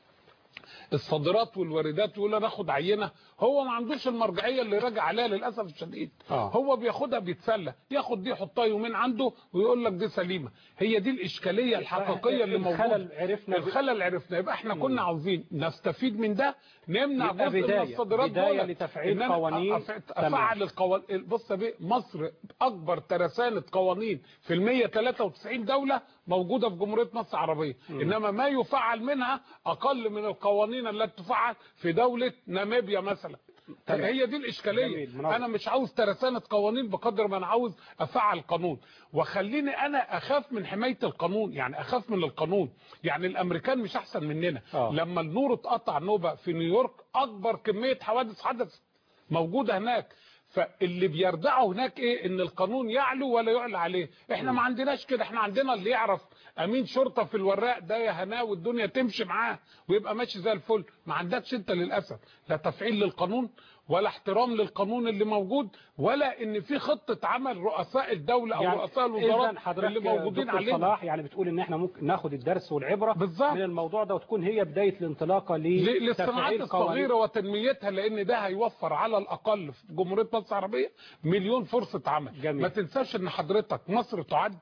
S8: الصادرات والواردات يقول انا اخد عينه هو ما عندوش المرجعيه اللي راجع عليها للاسف الشديد
S2: آه.
S8: هو بياخدها بيتسلى ياخد دي يحطها يومين عنده ويقول لك دي سليمه هي دي الاشكاليه الحقيقيه اللي موجوده
S2: الخلل عرفنا ب-
S8: الخلل عرفنا يبقى احنا كنا عاوزين نستفيد من ده نمنع
S2: يبقى
S8: جزء
S2: بداية-
S8: من الصادرات
S2: بداية
S8: دولت.
S2: لتفعيل
S8: إن أنا
S2: قوانين.
S8: أف-
S2: تمام.
S8: افعل القوانين بص يا بيه مصر اكبر ترسانه قوانين في ال 193 دوله موجوده في جمهوريه مصر العربيه انما ما يفعل منها اقل من القوانين التي تفعل في دوله ناميبيا مثلا
S2: تمام.
S8: هي دي الاشكاليه
S2: جميل. منظم.
S8: انا مش عاوز ترسانه قوانين بقدر ما انا عاوز افعل قانون وخليني انا اخاف من حمايه القانون يعني اخاف من القانون يعني الامريكان مش احسن مننا
S2: آه.
S8: لما النور اتقطع نوبه في نيويورك اكبر كميه حوادث حدثت موجوده هناك فاللي بيردعوا هناك ايه ان القانون يعلو ولا يعلى عليه احنا ما عندناش كده احنا عندنا اللي يعرف امين شرطه في الوراق ده يا هناه والدنيا تمشي معاه ويبقى ماشي زي الفل ما عندكش انت للاسف لا تفعيل للقانون ولا احترام للقانون اللي موجود ولا ان في خطه عمل رؤساء الدوله او رؤساء
S2: إذن
S8: الوزراء
S2: حضرتك
S8: اللي موجودين
S2: دكتور
S8: علينا
S2: صلاح يعني بتقول ان احنا ممكن ناخد الدرس والعبره
S8: بالظبط.
S2: من الموضوع ده وتكون هي بدايه الانطلاقه
S8: ل-
S2: لتفعيل
S8: للصناعات
S2: قوانين.
S8: الصغيرة وتنميتها لأن ده هيوفر على الأقل في جمهورية مصر العربية مليون فرصة عمل
S2: جميل.
S8: ما تنساش أن حضرتك مصر تعد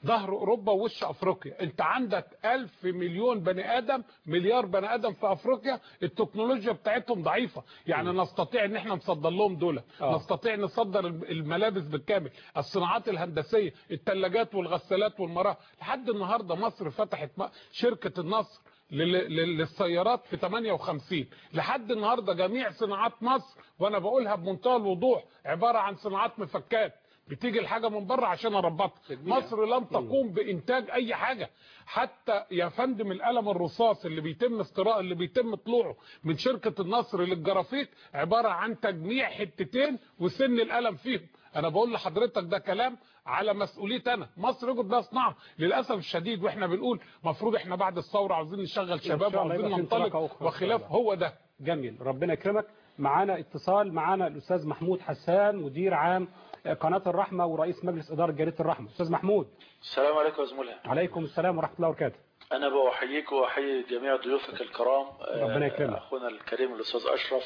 S8: ظهر اوروبا ووش افريقيا انت عندك ألف مليون بني ادم مليار بني ادم في افريقيا التكنولوجيا بتاعتهم ضعيفه يعني نستطيع ان احنا نصدر لهم دول
S2: آه.
S8: نستطيع نصدر الملابس بالكامل الصناعات الهندسيه الثلاجات والغسالات والمراحل لحد النهارده مصر فتحت م- شركه النصر لل- لل- للسيارات في 58 لحد النهارده جميع صناعات مصر وانا بقولها بمنتهى الوضوح عباره عن صناعات مفكات بتيجي الحاجه من بره عشان اربطها مصر لم تقوم بانتاج اي حاجه حتى يا فندم القلم الرصاص اللي بيتم استراء اللي بيتم طلوعه من شركه النصر للجرافيك عباره عن تجميع حتتين وسن القلم فيهم انا بقول لحضرتك ده كلام على مسؤوليتي انا مصر يجب ده صناعه للاسف الشديد واحنا بنقول المفروض احنا بعد الثوره عاوزين نشغل شباب
S2: شاء الله
S8: وعاوزين
S2: يبقى في انطلاقة
S8: ننطلق
S2: أخرى إن شاء
S8: وخلاف
S2: الله.
S8: هو ده
S2: جميل ربنا يكرمك معانا اتصال معانا الاستاذ محمود حسان مدير عام قناه الرحمه ورئيس مجلس اداره جريده الرحمه استاذ محمود
S9: السلام عليكم يا زملاء
S2: عليكم السلام ورحمه الله وبركاته
S9: أنا بأحييك وأحيي جميع ضيوفك الكرام
S2: ربنا يكرمك.
S9: أخونا الكريم الأستاذ أشرف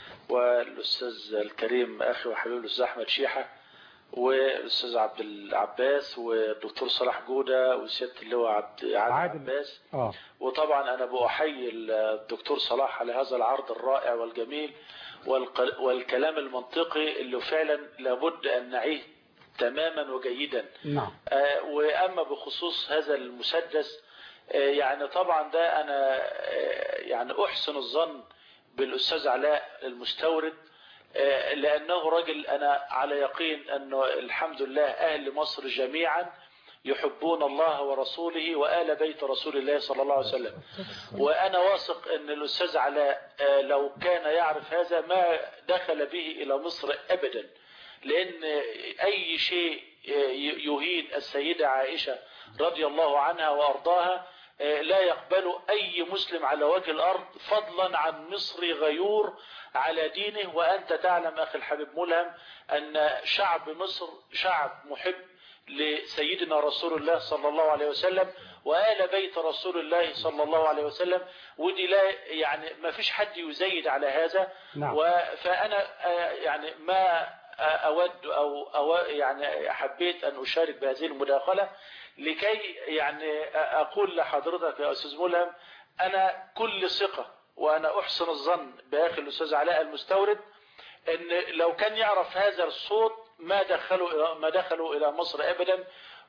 S9: والأستاذ الكريم أخي وحبيبي الأستاذ أحمد شيحة والأستاذ عبد العباس والدكتور صلاح جودة وسيادة اللواء عبد عادل
S2: عادل.
S9: عباس
S2: اه
S9: وطبعا أنا بأحيي الدكتور صلاح على هذا العرض الرائع والجميل والق- والكلام المنطقي اللي فعلا لابد أن نعيه تماما وجيدا
S2: نعم
S9: آه، وأما بخصوص هذا المسدس آه، يعني طبعا ده أنا آه، يعني أحسن الظن بالأستاذ علاء المستورد آه، لأنه رجل أنا على يقين أنه الحمد لله أهل مصر جميعا يحبون الله ورسوله وآل بيت رسول الله صلى الله عليه وسلم وأنا واثق أن الأستاذ علاء آه، لو كان يعرف هذا ما دخل به إلى مصر أبدا لأن أي شيء يهين السيدة عائشة رضي الله عنها وأرضاها لا يقبل أي مسلم على وجه الأرض فضلا عن مصري غيور على دينه وأنت تعلم أخي الحبيب ملهم أن شعب مصر شعب محب لسيدنا رسول الله صلى الله عليه وسلم وآل بيت رسول الله صلى الله عليه وسلم ودي لا يعني ما فيش حد يزيد على هذا
S2: نعم.
S9: و- فأنا آه، يعني ما أود أو, أو يعني حبيت أن أشارك بهذه المداخلة لكي يعني أقول لحضرتك يا أستاذ ملهم أنا كل ثقة وأنا أحسن الظن بأخي الأستاذ علاء المستورد أن لو كان يعرف هذا الصوت ما دخلوا إلى ما دخلوا إلى مصر أبدا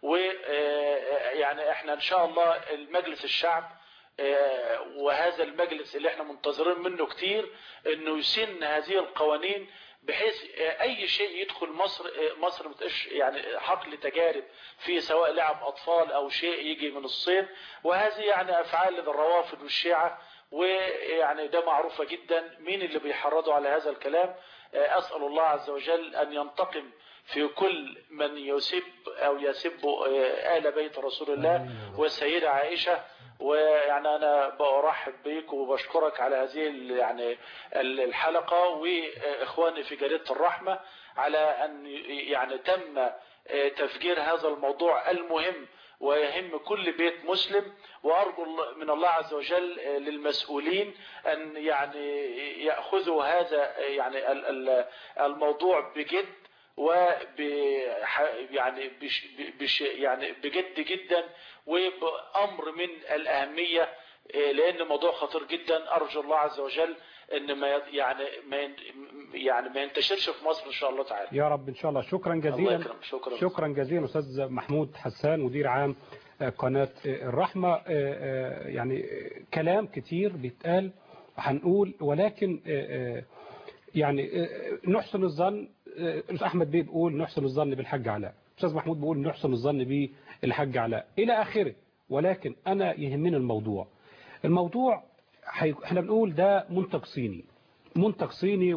S9: ويعني احنا إن شاء الله المجلس الشعب آه، وهذا المجلس اللي احنا منتظرين منه كتير انه يسن هذه القوانين بحيث آه، اي شيء يدخل مصر آه، مصر متقش يعني حقل تجارب في سواء لعب اطفال او شيء يجي من الصين وهذه يعني افعال الروافد والشيعة ويعني ده معروفة جدا مين اللي بيحرضوا على هذا الكلام آه، اسأل الله عز وجل ان ينتقم في كل من يسب او يسب آه، آل بيت رسول الله والسيدة عائشة ويعني انا برحب بيك وبشكرك على هذه ال- يعني ال- الحلقة واخواني في جريدة الرحمة على ان يعني تم آه، تفجير هذا الموضوع المهم ويهم كل بيت مسلم وارجو الله- من الله عز وجل آه، للمسؤولين ان يعني ياخذوا هذا آه، يعني ال- ال- الموضوع بجد وب يعني بش بش يعني بجد جدا وبامر من الاهميه إيه، لان الموضوع خطير جدا ارجو الله عز وجل ان ما يت- يعني ما ين- يعني ما ينتشرش في مصر ان شاء الله تعالى
S2: يا رب ان شاء الله شكرا
S9: الله
S2: جزيلا
S9: يكرمك شكرا
S2: شكرا جزيلا استاذ محمود حسان مدير عام آه، قناه آه، الرحمه آه، آه، يعني آه، كلام كتير بيتقال هنقول ولكن آه، آه، يعني آه، نحسن الظن آه، الاستاذ احمد بيه بيقول نحسن الظن بالحاج علاء استاذ محمود بيقول نحسن الظن بالحاج علاء الى اخره ولكن انا يهمني الموضوع الموضوع حي- احنا بنقول ده منتج صيني منتج صيني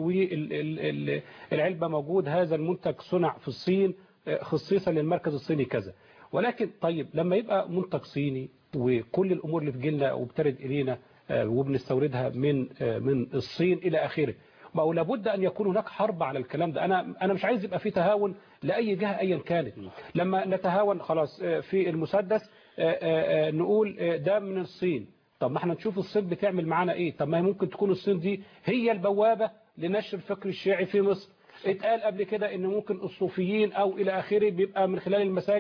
S2: والعلبة موجود هذا المنتج صنع في الصين آه، خصيصا للمركز الصيني كذا ولكن طيب لما يبقى منتج صيني وكل الأمور اللي بتجيلنا وبترد إلينا آه، وبنستوردها من آه، من الصين إلى آخره ما هو لابد أن يكون هناك حرب على الكلام ده أنا أنا مش عايز يبقى في تهاون لأي جهة أيا كانت لما نتهاون خلاص آه، في المسدس آه، آه، آه، نقول آه، ده من الصين طب ما احنا نشوف الصين بتعمل معانا ايه طب ما هي ممكن تكون الصين دي هي البوابة لنشر الفكر الشيعي في مصر اتقال قبل كده ان ممكن الصوفيين او الى اخره بيبقى من خلال المساجد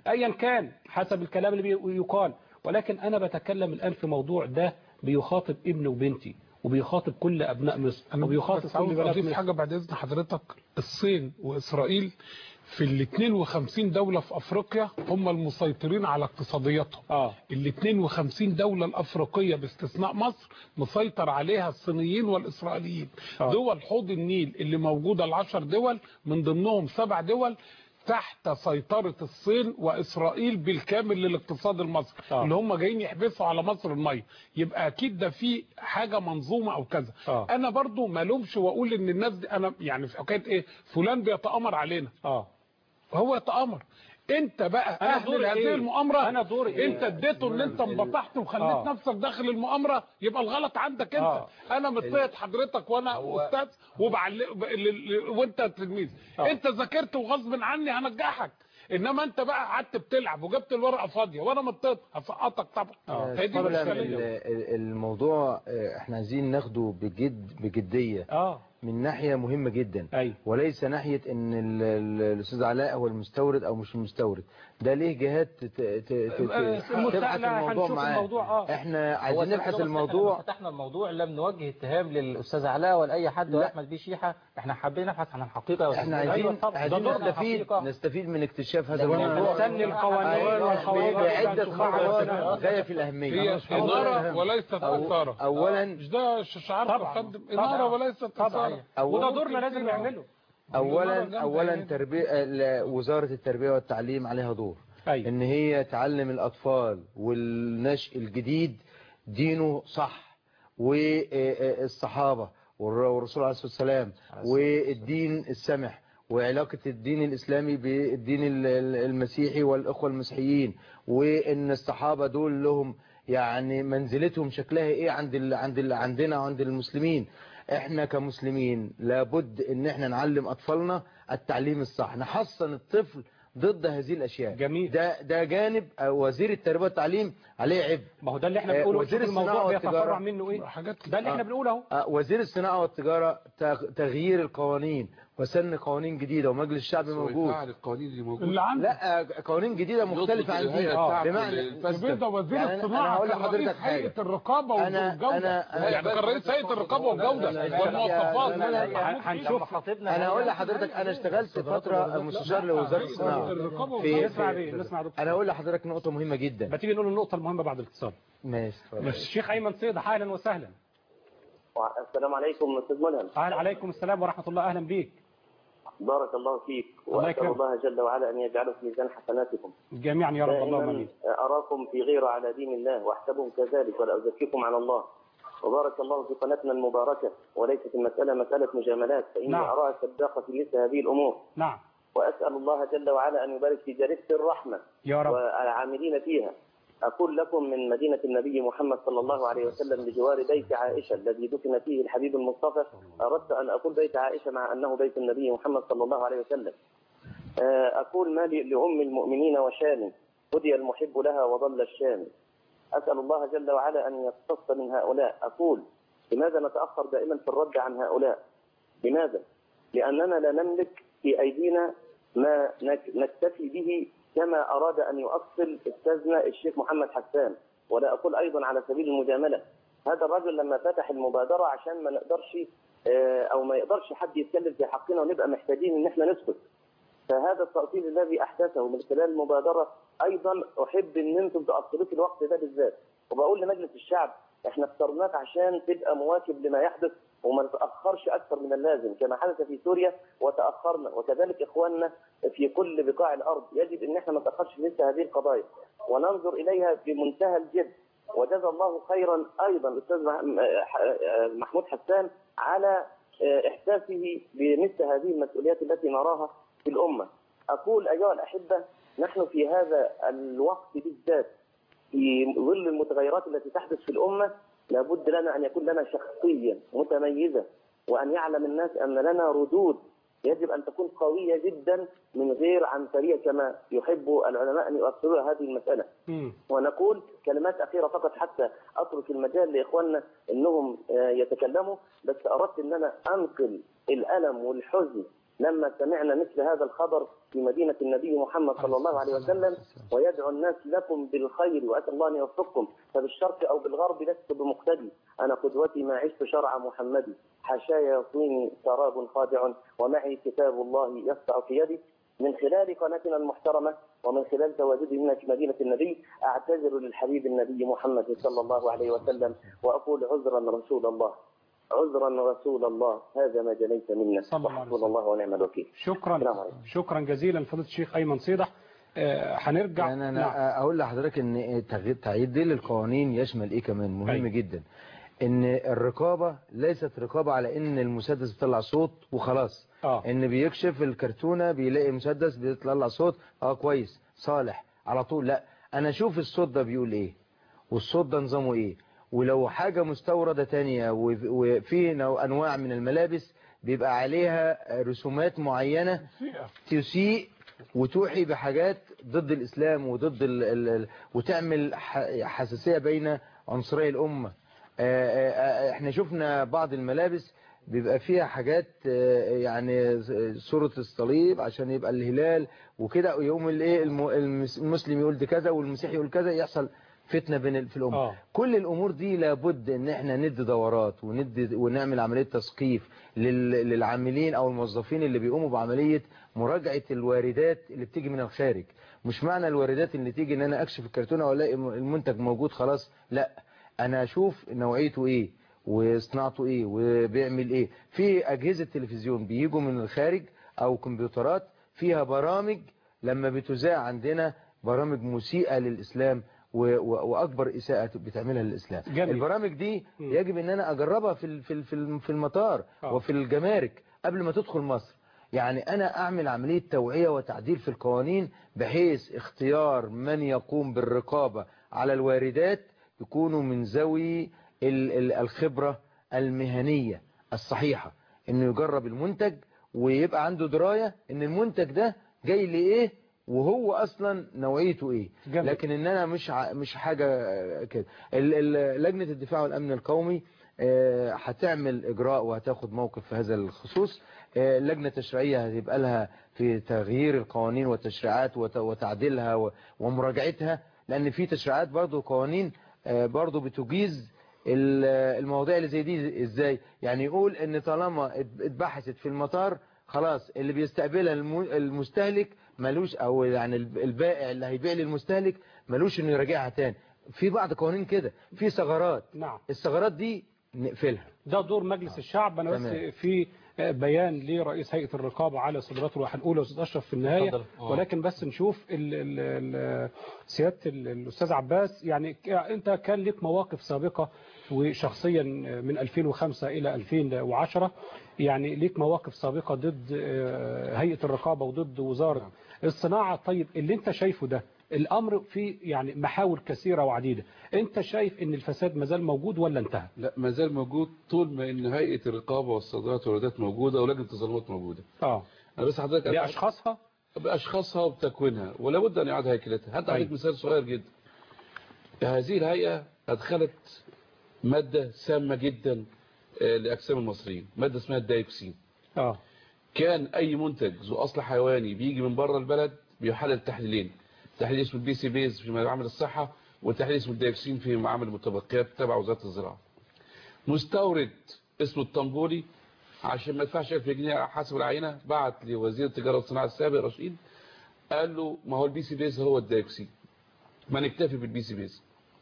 S2: ايا كان حسب الكلام اللي بي- يقال ولكن انا بتكلم الان في موضوع ده بيخاطب ابني وبنتي وبيخاطب كل ابناء مصر
S8: انا
S2: وبيخاطب
S8: بس
S2: كل
S8: عاوز
S2: بنات
S8: اضيف
S2: مصر
S8: حاجه بعد اذن حضرتك الصين واسرائيل في ال 52 دوله في افريقيا هم المسيطرين على اقتصادياتهم
S2: اه
S8: ال 52 دولة الأفريقية باستثناء مصر مسيطر عليها الصينيين والإسرائيليين
S2: آه.
S8: دول حوض النيل اللي موجودة العشر دول من ضمنهم سبع دول تحت سيطرة الصين وإسرائيل بالكامل للاقتصاد المصري
S2: آه.
S8: اللي هم جايين يحبسوا على مصر المية يبقى أكيد ده في حاجة منظومة أو كذا
S2: آه.
S8: أنا برضو ما لومش وأقول إن الناس دي أنا يعني في حكاية إيه فلان بيتآمر علينا
S2: اه
S8: هو يتآمر انت بقى
S2: أنا
S8: اهل
S2: دوري
S8: هذه
S2: إيه؟
S8: المؤامره
S2: أنا دوري إيه؟
S8: انت اديته ان انت انبطحت وخليت
S2: آه.
S8: نفسك داخل المؤامره يبقى الغلط عندك انت
S2: آه.
S8: انا مطيت حضرتك وانا استاذ وبعلق ب- ل- ل- وانت تلميذ
S2: آه.
S8: انت ذاكرت وغصب عني هنجحك انما انت بقى قعدت بتلعب وجبت الورقه فاضيه وانا مطيت هسقطك طبعا
S2: آه.
S8: هي دي
S3: طبعا
S8: الاشكاليه
S3: ال- ال- الموضوع آه، احنا عايزين ناخده بجد بجدية
S2: اه
S3: من ناحية مهمة جدا
S2: ايوه
S3: وليس ناحية ان ال- ال- الاستاذ علاء هو المستورد او مش المستورد ده ليه جهات ت- ت- ت- ت- تبحث
S2: المستقلة
S3: الموضوع
S2: هنشوف
S3: معاه
S2: الموضوع اه
S3: احنا
S4: هو
S3: عايزين
S4: سبحان
S3: نبحث
S4: الله، بس إحنا
S3: الموضوع
S4: لما فتحنا الموضوع لم نوجه اتهام للاستاذ علاء ولا اي حد ولا احمد بيه شيحه احنا حابين نبحث عن الحقيقه يا
S3: احنا
S4: أستاذ.
S3: عايزين
S4: أيوة طبعاً.
S3: عايزين
S4: ده دورنا
S3: نستفيد
S4: الحقيقة.
S3: نستفيد من اكتشاف هذا
S4: لكن
S3: الموضوع
S2: نستني القوانين
S3: أيوة،
S2: والخوارج
S3: بعدة
S2: والخوارج.
S3: خطوات غاية في الأهمية
S8: هي اناره وليست
S3: أو-
S8: اثاره
S3: أولا
S8: مش ده ش- شعار
S2: طبعاً.
S8: تقدم
S2: طبعاً.
S8: اناره وليست
S2: طبعا
S8: اثاره
S2: وده
S3: أولا
S2: دورنا لازم نعمله
S3: اولا
S8: جامدة
S3: اولا
S8: يعني.
S3: تربيه ال- وزاره التربيه والتعليم عليها دور
S2: ايوه
S3: ان هي تعلم الاطفال والنشء الجديد دينه صح والصحابه والرسول عليه الصلاه والسلام والدين السمح وعلاقه الدين الاسلامي بالدين ال- ال- المسيحي والاخوه المسيحيين وان الصحابه دول لهم يعني منزلتهم شكلها ايه عند ال عند ال عندنا وعند المسلمين احنا كمسلمين لابد ان احنا نعلم اطفالنا التعليم الصح نحصن الطفل ضد هذه الاشياء
S2: جميل.
S3: ده ده جانب آه، وزير التربيه والتعليم عليه عبء
S2: ما هو ده اللي احنا
S3: آه،
S2: بنقوله
S3: وزير
S2: شوف الموضوع
S3: الصناعة
S2: بيتفرع
S3: والتجارة.
S2: منه ايه
S8: حاجات
S2: ده اللي احنا بنقوله اهو
S3: آه، وزير الصناعه والتجاره تغ- تغيير القوانين وسن قوانين جديده ومجلس الشعب موجود
S6: يفعل القوانين اللي موجوده
S8: اللي عندك
S3: لا آه، قوانين جديده مختلفه عن
S6: يطلب
S3: دي
S6: الهيئة
S3: آه،
S6: بتاعته
S3: بمعنى
S6: الفاسدة.
S8: بيضة وزير
S3: يعني أنا- أنا
S8: الصناعة
S3: هقول
S8: كان
S3: لحضرتك
S8: رئيس
S3: حاجة.
S8: هيئة الرقابة
S3: أنا-
S8: والجودة
S3: أنا-
S8: يعني كان رئيس هيئة الرقابة والجودة
S3: لا، لا، لا،
S8: والمواصفات
S3: لا، لا، لا،
S2: لا، هنشوف.
S3: انا هقول لحضرتك انا اشتغلت فتره مستشار لوزاره الصناعه
S8: الرقابة
S3: في
S8: والجودة.
S2: نسمع بيه نسمع دكتور
S3: انا هقول لحضرتك نقطه مهمه جدا
S2: ما تيجي نقول النقطة المهمة بعد الاتصال
S3: ماشي اتفضل.
S2: الشيخ أيمن صيد أهلا وسهلا
S10: السلام عليكم استاذ ملهم
S2: أهلا عليكم السلام ورحمة الله أهلا بيك
S10: بارك الله فيك
S2: الله
S10: واسال
S2: يكرمك.
S10: الله جل وعلا ان يجعله في ميزان حسناتكم
S2: جميعا يا رب اللهم
S10: دائما
S2: آمين
S10: اراكم في غيره على دين الله واحسبهم كذلك ولا ازكيكم على الله وبارك الله في قناتنا المباركه وليست المساله مساله مجاملات فاني
S2: نعم.
S10: اراها صداقه في مثل هذه الامور
S2: نعم
S10: واسال الله جل وعلا ان يبارك في جريده الرحمه
S2: يا رب
S10: والعاملين فيها أقول لكم من مدينة النبي محمد صلى الله عليه وسلم بجوار بيت عائشة الذي دفن فيه الحبيب المصطفى أردت أن أقول بيت عائشة مع أنه بيت النبي محمد صلى الله عليه وسلم آه، أقول ما لي- لأم المؤمنين وشام هدي المحب لها وضل الشام أسأل الله جل وعلا أن يقتص من هؤلاء أقول لماذا نتأخر دائما في الرد عن هؤلاء لماذا؟ لأننا لا نملك في أيدينا ما نك- نكتفي به كما أراد أن يؤصل أستاذنا الشيخ محمد حسان ولا أقول أيضا على سبيل المجاملة هذا الرجل لما فتح المبادرة عشان ما نقدرش آه، أو ما يقدرش حد يتكلم في حقنا ونبقى محتاجين إن احنا نسكت فهذا التأصيل الذي أحدثه من خلال المبادرة أيضا أحب إن أنتم تأصلوا في الوقت ده بالذات وبقول لمجلس الشعب احنا اخترناك عشان تبقى مواكب لما يحدث وما نتأخرش أكثر من اللازم كما حدث في سوريا وتأخرنا وكذلك إخواننا في كل بقاع الأرض يجب أن احنا ما نتأخرش في مثل هذه القضايا وننظر إليها بمنتهى الجد وجزا الله خيرا أيضا الأستاذ مح- محمود حسان على إحساسه بمثل هذه المسؤوليات التي نراها في الأمة أقول أيها الأحبة نحن في هذا الوقت بالذات في ظل المتغيرات التي تحدث في الأمة لابد لنا أن يكون لنا شخصية متميزة وأن يعلم الناس أن لنا ردود يجب أن تكون قوية جدا من غير عنصرية كما يحب العلماء أن يؤصلوا هذه المسألة
S2: مم.
S10: ونقول كلمات أخيرة فقط حتى أترك المجال لإخواننا أنهم آه، يتكلموا بس أردت أن أنا أنقل الألم والحزن لما سمعنا مثل هذا الخبر في مدينة النبي محمد صلى الله عليه وسلم ويدعو الناس لكم بالخير وأسأل الله أن يوفقكم فبالشرق أو بالغرب لست بمقتدي أنا قدوتي ما عشت شرع محمد حاشاي يصيني سراب خادع ومعي كتاب الله يسطع في يدي من خلال قناتنا المحترمة ومن خلال تواجدي هنا في مدينة النبي أعتذر للحبيب النبي محمد صلى الله عليه وسلم وأقول عذرا رسول الله عذرا رسول الله هذا ما جنيت منا
S2: صلى الله عليه
S10: وحسبنا الله ونعم الوكيل السلام
S2: شكرا
S10: عليكم.
S2: شكرا جزيلا فضيله الشيخ ايمن صيدح آه، هنرجع
S3: يعني انا
S2: نعم.
S3: اقول لحضرتك ان تغيير- تعديل القوانين يشمل ايه كمان مهم
S2: أيوة.
S3: جدا ان الرقابة ليست رقابة على ان المسدس بيطلع صوت وخلاص
S2: اه
S3: ان بيكشف الكرتونة بيلاقي مسدس بيطلع صوت اه كويس صالح على طول لا انا اشوف الصوت ده بيقول ايه والصوت ده نظامه ايه ولو حاجة مستوردة تانية و- وفي نوع انواع من الملابس بيبقى عليها رسومات معينة تسيء وتوحي بحاجات ضد الإسلام وضد ال ال وتعمل ح- حساسية بين عنصري الأمة آه، آه، آه، احنا شفنا بعض الملابس بيبقى فيها حاجات آه، يعني صورة الصليب عشان يبقى الهلال وكده يوم الايه الم- المس- المسلم يقول ده كذا والمسيحي يقول كذا يحصل فتنة بين ال- في الأمة
S2: آه.
S3: كل الأمور دي لابد ان احنا ندي دورات وندي ونعمل عملية تثقيف لل- للعاملين او الموظفين اللي بيقوموا بعملية مراجعة الواردات اللي بتيجي من الخارج مش معنى الواردات اللي تيجي ان انا اكشف الكرتونة والاقي المنتج موجود خلاص لا انا اشوف نوعيته ايه وصناعته ايه وبيعمل ايه في اجهزة تلفزيون بيجوا من الخارج او كمبيوترات فيها برامج لما بتذاع عندنا برامج مسيئة للإسلام و- و- وأكبر إساءة بتعملها للإسلام
S2: جميل.
S3: البرامج دي يجب أن أنا أجربها في ال- في ال- في الم- في المطار
S2: آه.
S3: وفي الجمارك قبل ما تدخل مصر يعني أنا أعمل عملية توعية وتعديل في القوانين بحيث اختيار من يقوم بالرقابة على الواردات يكونوا من ذوي ال- ال- الخبرة المهنية الصحيحة انه يجرب المنتج ويبقى عنده دراية ان المنتج ده جاي لإيه وهو اصلا نوعيته ايه
S2: جميل.
S3: لكن ان انا مش ع- مش حاجة كده ال- ال- لجنة الدفاع والامن القومي آه، هتعمل اجراء وهتاخد موقف في هذا الخصوص آه، اللجنة التشريعية هتبقى لها في تغيير القوانين والتشريعات وت- وتعديلها و- ومراجعتها لان في تشريعات برضو قوانين آه، برضو بتجيز ال- المواضيع اللي زي دي ازاي يعني يقول ان طالما ات- اتبحثت في المطار خلاص اللي بيستقبلها الم- المستهلك ملوش او يعني الب- البائع اللي هيبيع للمستهلك ملوش انه يراجعها تاني في بعض قوانين كده في ثغرات
S2: نعم
S3: الثغرات دي نقفلها
S2: ده دور مجلس الشعب انا بس
S3: تمام.
S2: في بيان لرئيس هيئه الرقابه على صادرات الواحد الاولى استاذ اشرف في النهايه
S4: اتفضل.
S6: آه.
S2: ولكن بس نشوف ال ال ال سياده ال- الاستاذ عباس يعني ك- انت كان لك مواقف سابقه وشخصيا من 2005 الى 2010 يعني ليك مواقف سابقه ضد آه، هيئه الرقابه وضد وزاره الصناعه طيب اللي انت شايفه ده الامر فيه يعني محاور كثيره وعديده انت شايف ان الفساد مازال موجود ولا انتهى
S6: لا ما زال موجود طول ما ان هيئه الرقابه والصادرات والواردات موجوده ولجنه التظلمات موجوده
S2: اه
S6: انا بس حضرتك
S2: باشخاصها
S6: باشخاصها وبتكوينها ولا بد ان يعاد هيكلتها هدي عليك
S2: أيوة.
S6: مثال صغير جدا هذه الهيئه ادخلت ماده سامه جدا آه، لاجسام المصريين ماده اسمها الدايوكسين
S2: اه
S6: كان اي منتج ذو اصل حيواني بيجي من بره البلد بيحلل تحليلين تحليل اسمه البي سي بيز في معامل الصحه وتحليل اسمه الدايوكسين في معامل المتبقيات تبع وزاره الزراعه مستورد اسمه الطنبولي عشان ما يدفعش 1000 جنيه حسب العينه بعت لوزير التجاره والصناعه السابق رشيد قال له ما هو البي سي بيز هو الدايوكسين ما نكتفي بالبي سي بيز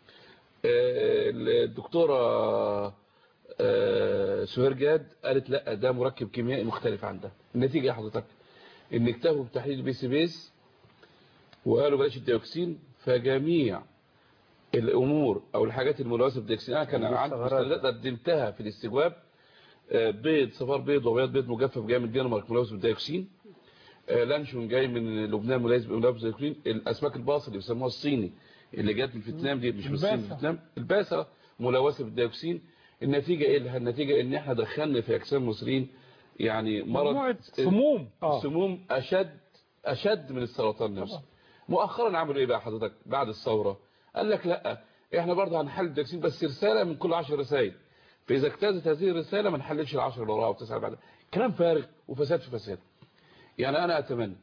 S6: آه، الدكتوره آه، سهير جاد قالت لا ده مركب كيميائي مختلف عن ده النتيجه ايه حضرتك ان اكتفوا بتحليل البي سي بيز وقالوا بلاش الديوكسين فجميع الامور او الحاجات الملوثه بالديوكسين انا كان
S3: دي
S6: عندي
S3: ثغرات.
S6: مستندات قدمتها في الاستجواب آه، بيض صفار بيض وبياض بيض مجفف جاي من الدنمارك ملوث بالديوكسين آه، لانشون جاي من لبنان ملوث ملوث بالديوكسين الاسماك الباص اللي بيسموها الصيني اللي جت من فيتنام دي مش من الصين من
S8: الباسة.
S6: فيتنام الباسه ملوثه بالديوكسين النتيجه ايه لها النتيجه ان احنا دخلنا في اجسام المصريين يعني مرض
S8: مجموعة سموم
S2: اه
S6: السموم اشد اشد من السرطان نفسه مؤخرا عملوا ايه بقى حضرتك بعد الثوره قال لك لا احنا برضه هنحل الديوكسين بس رساله من كل 10 رسائل فاذا اجتازت هذه الرساله ما نحللش ال10 اللي وراها والتسعه اللي بعدها كلام فارغ وفساد في فساد يعني أنا أتمنى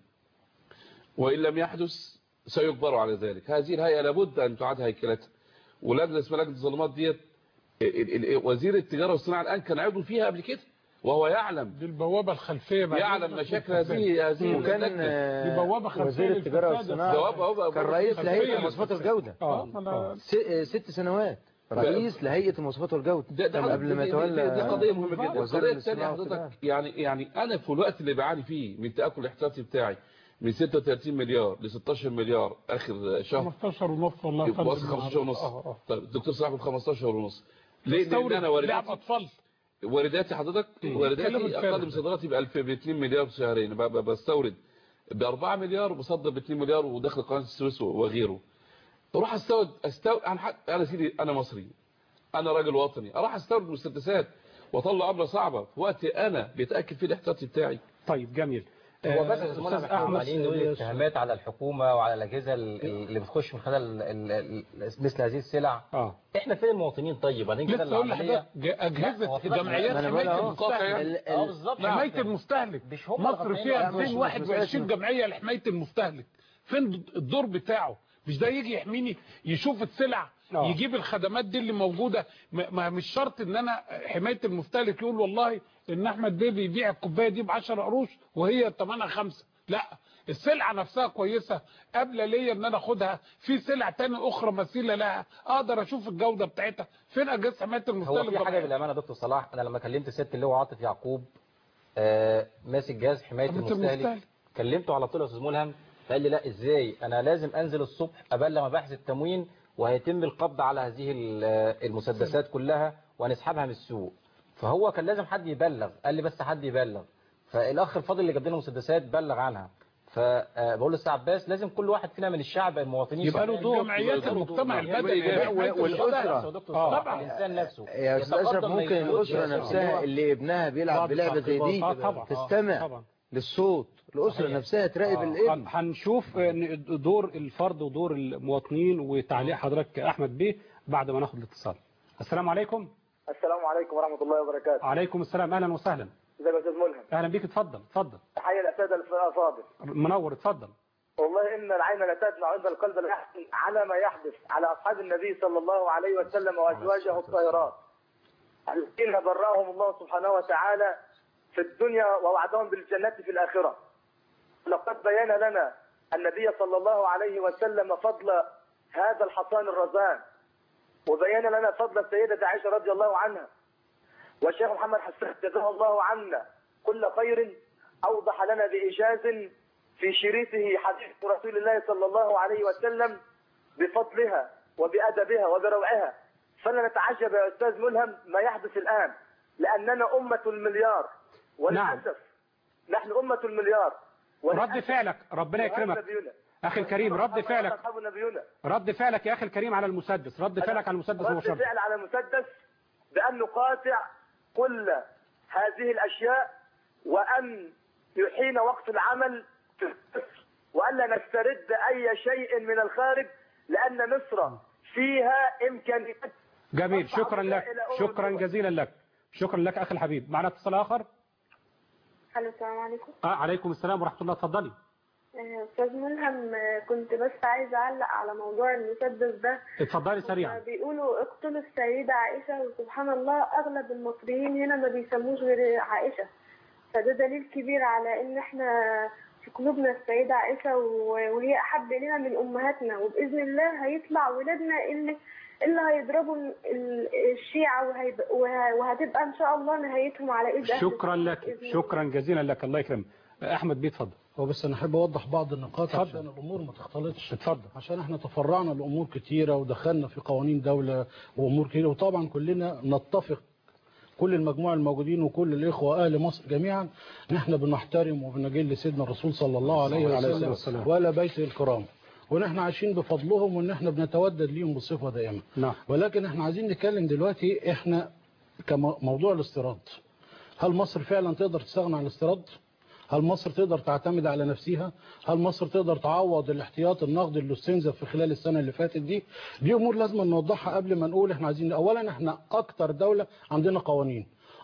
S6: وإن لم يحدث سيجبر على ذلك هذه الهيئة لابد أن تعاد هيكلتها ولجنة اسمها لجنة الظلمات ديت ال- ال- وزير التجارة والصناعة الآن كان عضو فيها قبل كده وهو يعلم
S8: دي البوابة الخلفية بعد
S6: يعلم
S8: كده
S6: مشاكل هذه هذه
S3: وكان
S6: اللجنة.
S8: دي بوابة خلفية
S3: وزير التجارة
S8: للفساد.
S3: والصناعة
S6: جواب أهو
S3: كان رئيس
S8: خلفية
S3: لهيئة
S8: للفساد.
S3: مواصفات الجودة
S8: اه أنا-
S3: س- ست سنوات رئيس لهيئة المواصفات والجودة
S6: ده ده
S3: قبل ما
S6: دي-
S3: يتولى
S6: دي, دي قضيه مهمه جدا
S3: وزير
S6: القضيه الثانيه
S3: الاصطناع
S6: حضرتك
S3: والصناعة.
S6: يعني يعني انا في الوقت اللي بعاني فيه من تاكل الاحتياطي بتاعي من 36 مليار ل 16 مليار اخر شهر
S8: 15 ونص والله يا
S6: يبقى
S8: فندم.
S6: وصل 15 ونص
S8: اه اه
S6: طيب الدكتور صلاح بيقول 15 ونص ليه لان
S8: استورد
S6: انا
S8: لعب
S6: وارداتي
S8: اطفال
S6: وارداتي حضرتك
S8: بتكلم
S6: وارداتي
S8: الفارغ.
S6: اقل من صادراتي ب 1000 ب 2 مليار شهرين ب- ب- بستورد ب 4 مليار وبصدر ب 2 مليار ودخل قناه السويس وغيره اروح استورد استورد انا حق- انا سيدي انا مصري انا راجل وطني اروح استورد مسدسات واطلع عمله صعبه في وقت انا بيتاكد فيه الاحتياطي بتاعي
S2: طيب جميل
S4: هو بس
S2: آه،
S4: يا زملاء
S2: أستاذ
S4: احنا
S2: أحمد
S4: عمالين نقول اتهامات على الحكومه وعلى الاجهزه ال- اللي بتخش من خلال ال- ال- ال- مثل هذه السلع
S2: اه
S4: احنا فين المواطنين طيب بعدين كده
S8: لسه اقول
S4: العمليه
S8: لحضرتك ج- اجهزه
S4: هو في بقى-
S8: جمعيات
S3: ما أنا بقول
S8: حمايه
S3: أهو.
S8: المستهلك
S3: ال-
S4: اه
S3: ال-
S4: بالظبط
S8: حمايه المستهلك
S4: مش هم
S8: مصر
S4: الغلطانين.
S8: فيها
S3: لا، مش- مش
S8: 221
S3: مسألة-
S8: جمعيه لحمايه المستهلك فين الدور بتاعه مش ده يجي يحميني يشوف السلع
S2: آه.
S8: يجيب الخدمات دي اللي موجوده ما ما- مش شرط ان انا حمايه المستهلك يقول والله ان احمد بيه بيبيع الكوبايه دي ب 10 قروش وهي ثمنها خمسة لا السلعه نفسها كويسه قبل ليا ان انا اخدها في سلع تاني اخرى مثيله لها اقدر اشوف الجوده بتاعتها فين اجهزه حمايه
S4: هو
S8: المستهلك
S4: في حاجه
S8: طبعاً؟
S4: بالامانه يا دكتور صلاح انا لما كلمت ست اللي هو عاطف يعقوب آه ماسك جهاز حمايه
S8: حماية
S4: المستهلك
S8: المستهلك.
S4: كلمته على طول يا استاذ ملهم قال لي لا ازاي انا لازم انزل الصبح ابلغ مباحث التموين وهيتم القبض على هذه ال- المسدسات كلها وهنسحبها من السوق فهو كان لازم حد يبلغ قال لي بس حد يبلغ فالاخ الفاضل اللي جاب لنا مسدسات بلغ عنها فبقول للاستاذ عباس لازم كل واحد فينا من الشعب المواطنين
S2: يبقى له دور.
S8: جمعيات المجتمع المدني
S3: وإيجابي.
S8: حماية
S3: والأسرة.
S8: المستهلك.
S2: آه.
S4: طبعا الانسان نفسه
S3: يا استاذ اشرف
S4: يتقدم
S3: ممكن
S4: للوجه
S3: الاسره
S4: يا
S3: نفسها
S4: أستاذ.
S3: اللي ابنها بيلعب
S2: بعض
S3: بلعبه زي دي
S2: التعقيبات. آه، طبعا.
S3: تستمع
S2: طبعا
S3: للصوت الاسره
S4: صحيح.
S3: نفسها تراقب
S2: آه،
S3: الابن
S2: هنشوف إن دور الفرد ودور المواطنين وتعليق حضرتك احمد بيه بعد ما ناخد الاتصال السلام عليكم
S5: السلام عليكم ورحمه الله وبركاته
S2: عليكم السلام اهلا وسهلا
S5: ازيك يا استاذ ملهم
S2: اهلا بيك اتفضل اتفضل
S5: تحيه للساده الافاضل
S2: منور اتفضل
S5: والله ان العين لا تدمع عند القلب لا يحزن على ما يحدث على اصحاب النبي صلى الله عليه وسلم وازواجه الطاهرات الذين برأهم الله سبحانه وتعالى في الدنيا ووعدهم بالجنة في الآخرة لقد بين لنا النبي صلى الله عليه وسلم فضل هذا الحصان الرزان وبين لنا فضل السيدة عائشة رضي الله عنها والشيخ محمد حسان جزاه الله عنا كل خير أوضح لنا بإيجاز في شريطه حديث رسول الله صلى الله عليه وسلم بفضلها وبأدبها وبروعها فلا نتعجب يا أستاذ ملهم ما يحدث الآن لأننا أمة المليار وللأسف نحن أمة المليار
S2: رد فعلك ربنا يكرمك
S5: نبينا.
S2: اخي الكريم رد فعلك
S5: أصحاب نبينا
S2: رد فعلك يا اخي الكريم على المسدس رد فعلك على المسدس
S5: رد
S2: مباشرة
S5: فعل على المسدس بأن نقاطع كل هذه الأشياء وأن يحين وقت العمل في مصر وألا نسترد أي شيء من الخارج لأن مصر فيها إمكانيات
S2: جميل
S5: نصعد
S2: شكرا لك
S5: إلى أمم
S2: شكرا
S5: الدول.
S2: جزيلا لك شكرا لك اخي الحبيب معنا اتصال اخر
S11: الو السلام عليكم
S2: آه عليكم السلام ورحمة الله اتفضلي
S11: آه، استاذ ملهم آه، كنت بس عايزه اعلق على موضوع المسدس ده
S2: اتفضلي سريعا
S11: بيقولوا اقتلوا السيده عائشه وسبحان الله اغلب المصريين هنا ما بيسموش غير عائشه فده دليل كبير على ان احنا في قلوبنا السيده عائشه و- وهي احب الينا من امهاتنا وباذن الله هيطلع ولادنا اللي اللي هيضربوا ال- ال- الشيعه وهيب- وه- وهتبقى ان شاء الله نهايتهم على ايد أهل
S2: شكرا
S11: السنة
S2: لك
S11: بإذن الله.
S2: شكرا جزيلا لك الله يكرمك احمد بيه اتفضل
S7: هو بس انا احب اوضح بعض النقاط
S2: اتفضل.
S7: عشان الامور ما تختلطش
S2: اتفضل
S7: عشان احنا تفرعنا لامور كتيره ودخلنا في قوانين دوله وامور كتيره وطبعا كلنا نتفق كل المجموعه الموجودين وكل الاخوه اهل مصر جميعا ان احنا بنحترم وبنجل سيدنا الرسول صلى الله عليه
S2: عليه الصلاة
S7: وسلم
S2: والسلام.
S7: ولا بيته الكرام وان احنا عايشين بفضلهم وان احنا بنتودد ليهم بصفه دائمه
S2: نعم
S7: ولكن احنا عايزين نتكلم دلوقتي احنا كموضوع الاستيراد هل مصر فعلا تقدر تستغنى عن الاستيراد هل مصر تقدر تعتمد على نفسها هل مصر تقدر تعوض الاحتياط النقدي اللي استنزف في خلال السنة اللي فاتت دي دي امور لازم نوضحها قبل ما نقول احنا عايزين اولا احنا اكتر دولة عندنا قوانين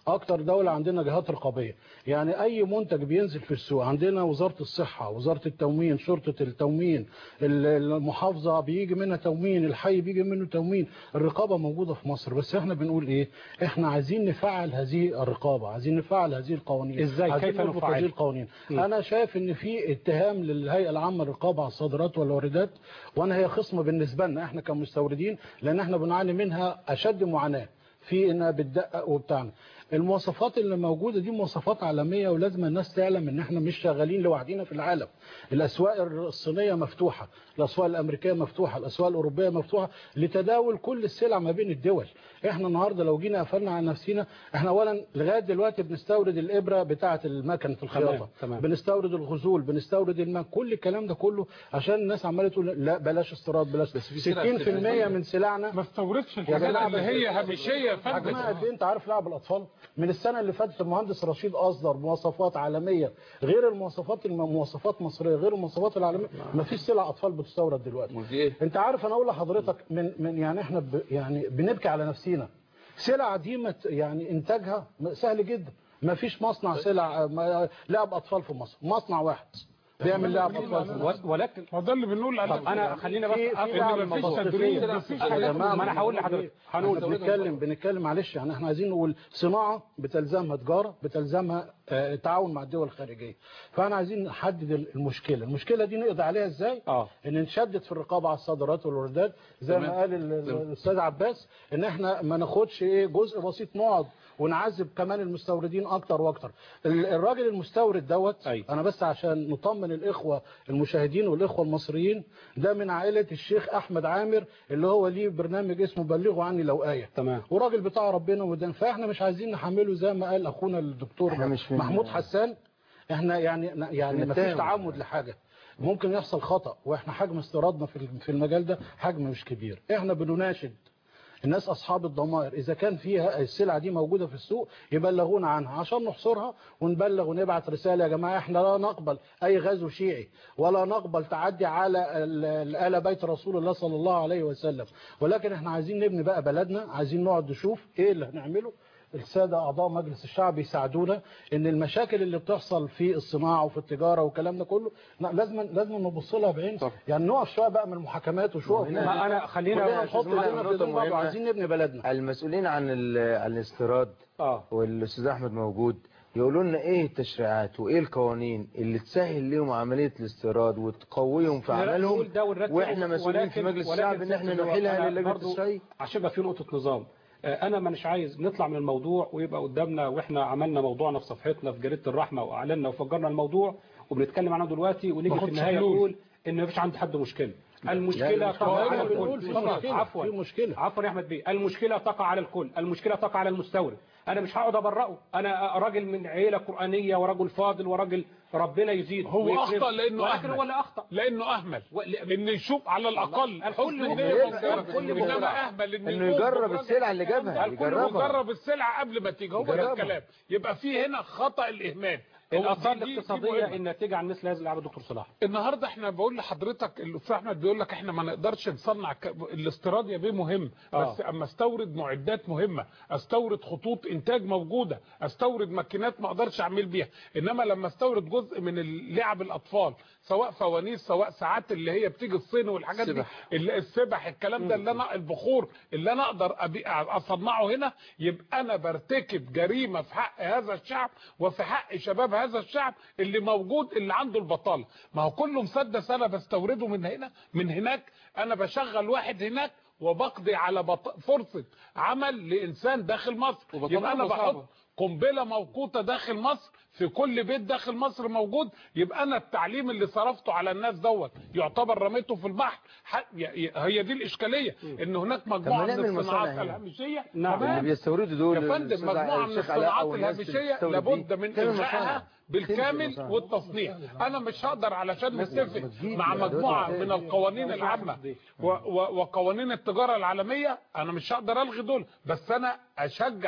S7: اكتر دولة عندنا جهات رقابية يعني اي منتج بينزل في السوق عندنا وزارة الصحة وزارة التموين شرطة التموين ال- المحافظة بيجي منها تموين الحي بيجي منه تموين الرقابة موجودة في مصر بس احنا بنقول ايه احنا عايزين نفعل هذه الرقابة عايزين نفعل هذه القوانين
S2: إزاي؟
S7: عايزين
S2: كيف
S7: نربط
S2: نفعل؟
S7: هذه القوانين
S2: م.
S7: انا شايف ان في اتهام للهيئة العامة للرقابة على الصادرات والواردات وانا هي خصم بالنسبة لنا احنا كمستوردين لان احنا بنعاني منها اشد معاناة في انها بتدقق وبتاعنا المواصفات اللي موجودة دي مواصفات عالمية ولازم الناس تعلم ان احنا مش شغالين لوحدينا في العالم الاسواق الصينية مفتوحة الاسواق الامريكية مفتوحة الاسواق الاوروبية مفتوحة لتداول كل السلع ما بين الدول احنا النهاردة لو جينا قفلنا على نفسنا احنا اولا لغاية دلوقتي بنستورد الابرة بتاعة المكن في الخياطة
S2: تمام، تمام.
S7: بنستورد الغزول بنستورد الماء كل الكلام ده كله عشان الناس عماله تقول لا بلاش استيراد بلاش 60% من سلعنا
S8: ما استوردش
S7: يا
S8: الحاجات
S7: جماعة
S8: اللي هي هامشيه يا
S7: حجمها
S8: فندم
S7: قد ايه انت عارف لعب الاطفال من السنه اللي فاتت المهندس رشيد اصدر مواصفات عالميه غير المواصفات الم- مواصفات مصريه غير المواصفات العالميه ما فيش سلع اطفال بتستورد دلوقتي انت عارف انا اقول لحضرتك من من يعني احنا ب يعني بنبكي على نفسينا سلع دي مت- يعني انتاجها سهل جدا ما فيش مصنع سلع ما- لعب اطفال في مصر مصنع واحد بيعمل لعب اطفال في مصر
S2: ولكن
S8: هو ده اللي بنقول عليه
S2: طب انا خلينا بس
S7: في
S2: أقف-
S7: في لعب
S2: إن مفيش
S7: مصرفية.
S2: تدريب مفيش
S7: يا
S2: حاجات
S7: جماعة
S2: ما انا هقول لحضرتك
S7: هنقول بنتكلم بنتكلم معلش يعني احنا عايزين نقول صناعه بتلزمها تجاره بتلزمها آه، تعاون مع الدول الخارجيه فاحنا عايزين نحدد المشكله المشكله دي نقضي عليها ازاي
S2: اه
S7: ان نشدد في الرقابه على الصادرات والواردات زي ما
S2: تمام.
S7: قال ال- ال-
S2: تمام.
S7: الاستاذ عباس ان احنا ما ناخدش ايه جزء بسيط نقعد ونعذب كمان المستوردين اكتر واكتر ال- الراجل المستورد دوت انا بس عشان نطمن الاخوه المشاهدين والاخوه المصريين ده من عائله الشيخ احمد عامر اللي هو ليه برنامج اسمه بلغوا عني لو ايه
S2: تمام
S7: وراجل بتاع ربنا ودان فاحنا مش عايزين نحمله زي ما قال اخونا الدكتور
S3: إحنا مش من-
S7: محمود حسان احنا يعني يعني ما فيش
S3: بنتهم.
S7: تعمد لحاجه ممكن يحصل خطأ واحنا حجم استيرادنا في في المجال ده حجم مش كبير احنا بنناشد الناس اصحاب الضمائر اذا كان فيها السلعه دي موجوده في السوق يبلغونا عنها عشان نحصرها ونبلغ ونبعت رساله يا جماعه احنا لا نقبل اي غزو شيعي ولا نقبل تعدي على ال- ال- ال بيت رسول الله صلى الله عليه وسلم ولكن احنا عايزين نبني بقى بلدنا عايزين نقعد نشوف ايه اللي هنعمله السادة أعضاء مجلس الشعب يساعدونا إن المشاكل اللي بتحصل في الصناعة وفي التجارة والكلام ده كله لا، لازم لازم نبص لها بعين يعني نقف شوية بقى من المحاكمات وشوية
S3: ما
S2: أنا خلينا-
S7: كلنا نحط
S3: لا،
S7: ايدينا في
S3: نقطة
S7: ايدين بعض
S3: مهمة.
S7: وعايزين نبني بلدنا
S3: المسؤولين عن ال- عن الاستيراد والاستاذ احمد موجود يقولوا لنا ايه التشريعات وايه القوانين اللي تسهل لهم عمليه الاستيراد وتقويهم في
S2: نقول
S3: عملهم
S2: ده ونركز
S3: واحنا مسؤولين في
S2: ولكن-
S3: مجلس
S2: ولكن
S3: الشعب ان احنا
S2: سيادة
S3: نحيلها
S2: اللواء، أنا
S3: للجنه
S2: برضو
S3: التشريعيه
S2: عشان يبقى في نقطة نظام آه، أنا مش عايز نطلع من الموضوع ويبقى قدامنا وإحنا عملنا موضوعنا في صفحتنا في جريدة الرحمة وأعلنا وفجرنا الموضوع وبنتكلم عنه دلوقتي ونيجي في
S7: باخدش
S2: النهاية
S7: حلول.
S2: نقول إن مفيش عند حد مشكلة
S7: لا،
S2: المشكلة
S7: مش
S2: تقع
S7: هو
S2: على
S7: إحنا بنقول
S2: الكل
S7: في مشكلة،
S2: عفوا
S7: في مشكلة.
S2: عفوا يا أحمد بيه المشكلة تقع على الكل المشكلة تقع على المستورد أنا مش هقعد أبرئه أنا راجل من عيلة قرآنية وراجل فاضل وراجل ربنا يزيد
S8: هو
S2: ويكرمه.
S8: اخطا لانه
S2: ولكن
S8: اهمل
S2: هو اللي أخطأ
S8: لانه اهمل ان يشوف على الاقل
S2: الكل
S8: حسن
S2: ممكن
S8: النيه
S2: يبقى-
S8: موجودة.
S2: الكل
S8: انما
S2: ممكن.
S8: اهمل انه
S3: إنه
S8: يقوم
S3: يجرب
S8: بالراجل
S3: السلعة اللي
S8: الكلام
S3: جابها،
S8: ده. الكل
S3: يجربها.
S8: يجرب السلعه قبل ما تيجي هو ده
S3: يجربها.
S8: الكلام يبقى في هنا خطا الاهمال هو
S2: الآثار
S8: دي- دي- دي
S2: الاقتصادية
S8: مهمة.
S2: الناتجة عن مثل هذا اللي عمله الدكتور صلاح
S8: النهارده احنا بقول لحضرتك الاستاذ احمد بيقول لك احنا ما نقدرش نصنع ك... الاستيراد يا بيه مهم
S2: آه.
S8: بس اما استورد معدات مهمه استورد خطوط انتاج موجوده استورد ماكينات ما اقدرش اعمل بيها انما لما استورد جزء من لعب الاطفال سواء فوانيس سواء ساعات اللي هي بتيجي الصين والحاجات دي
S6: السبح.
S8: اللي السبح الكلام ده اللي انا البخور اللي انا اقدر أبي... اصنعه هنا يبقى انا برتكب جريمه في حق هذا الشعب وفي حق شباب هذا الشعب اللي موجود اللي عنده البطاله ما هو كله مسدس انا بستورده من هنا من هناك انا بشغل واحد هناك وبقضي على بط... فرصه عمل لانسان داخل مصر
S6: وبطالة
S8: يبقى انا
S6: صعبة.
S8: بحط قنبله موقوته داخل مصر في كل بيت داخل مصر موجود يبقى انا التعليم اللي صرفته على الناس دوت يعتبر رميته في البحر ح- ي- ي- هي دي الاشكاليه ان هناك مجموعه من
S3: نعمل
S8: الصناعات
S3: مصانع هنا.
S8: الهامشيه
S3: نعم
S8: تمام.
S3: اللي بيستوردوا دول
S8: يا فندم
S3: الأستاذ
S8: مجموعه من
S3: الشيخ علاء
S8: الصناعات
S3: والناس اللي
S8: الهامشيه
S3: بتستورد
S8: لابد
S3: دي
S8: من
S3: تعمل مصانع.
S8: الغائها
S3: تنزل
S8: بالكامل
S3: مصانع.
S8: والتصنيع انا مش هقدر علشان نتفق
S3: تجيب
S8: مع
S3: أدوات
S8: مجموعه
S3: إنتاج.
S8: من القوانين العامه و- و- وقوانين التجاره العالميه انا مش هقدر الغي دول بس انا اشجع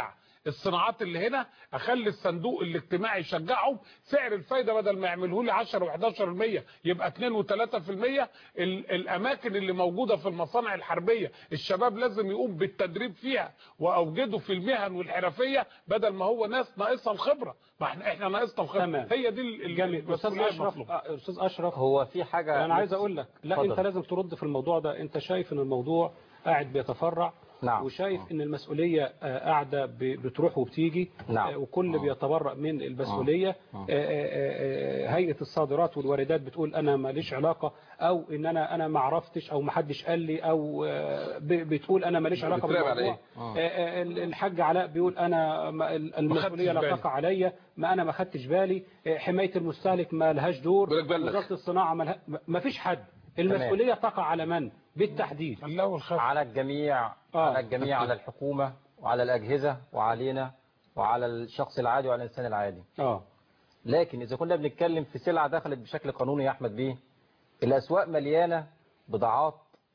S8: الصناعات اللي هنا اخلي الصندوق الاجتماعي يشجعهم سعر الفايده بدل ما يعمله لي 10 و11% يبقى 2 و3% الاماكن اللي موجوده في المصانع الحربيه الشباب لازم يقوم بالتدريب فيها واوجده في المهن والحرفيه بدل ما هو ناس ناقصها الخبره ما احنا احنا ناقصنا الخبره
S2: تمام.
S8: هي دي ال- ال-
S2: جميل استاذ
S8: المسؤوليه
S2: اشرف
S8: المطلوبه
S2: آه، استاذ اشرف
S4: هو في حاجة
S2: انا عايز اقول لك لا
S4: اتفضل.
S2: انت لازم ترد في الموضوع ده انت شايف ان الموضوع قاعد بيتفرع
S4: نعم.
S2: وشايف ان المسؤوليه آه، قاعده ب- بتروح وبتيجي
S4: نعم.
S2: آه، وكل بيتبرأ من المسؤوليه آه، آه، آه، هيئه الصادرات والواردات بتقول انا ماليش علاقه او ان انا انا ما عرفتش او ما حدش قال لي او آه، ب- بتقول انا ماليش علاقه
S6: بتراقب على
S2: بالموضوع
S6: إيه؟
S2: آه، آه، الحاج علاء بيقول انا ما- المسؤوليه لا
S8: بالي.
S2: تقع عليا ما انا ما خدتش بالي آه، حمايه المستهلك ما لهاش دور
S6: بيقول لك بلغ.
S2: وزاره الصناعه ما لها- ما فيش حد المسؤوليه تقع على من بالتحديد
S8: الله والخير
S4: على الجميع
S2: آه.
S4: على الجميع على الحكومة وعلى الأجهزة وعلينا وعلى الشخص العادي وعلى الإنسان العادي
S2: اه
S4: لكن إذا كنا بنتكلم في سلعة دخلت بشكل قانوني يا أحمد بيه الأسواق مليانة بضاعات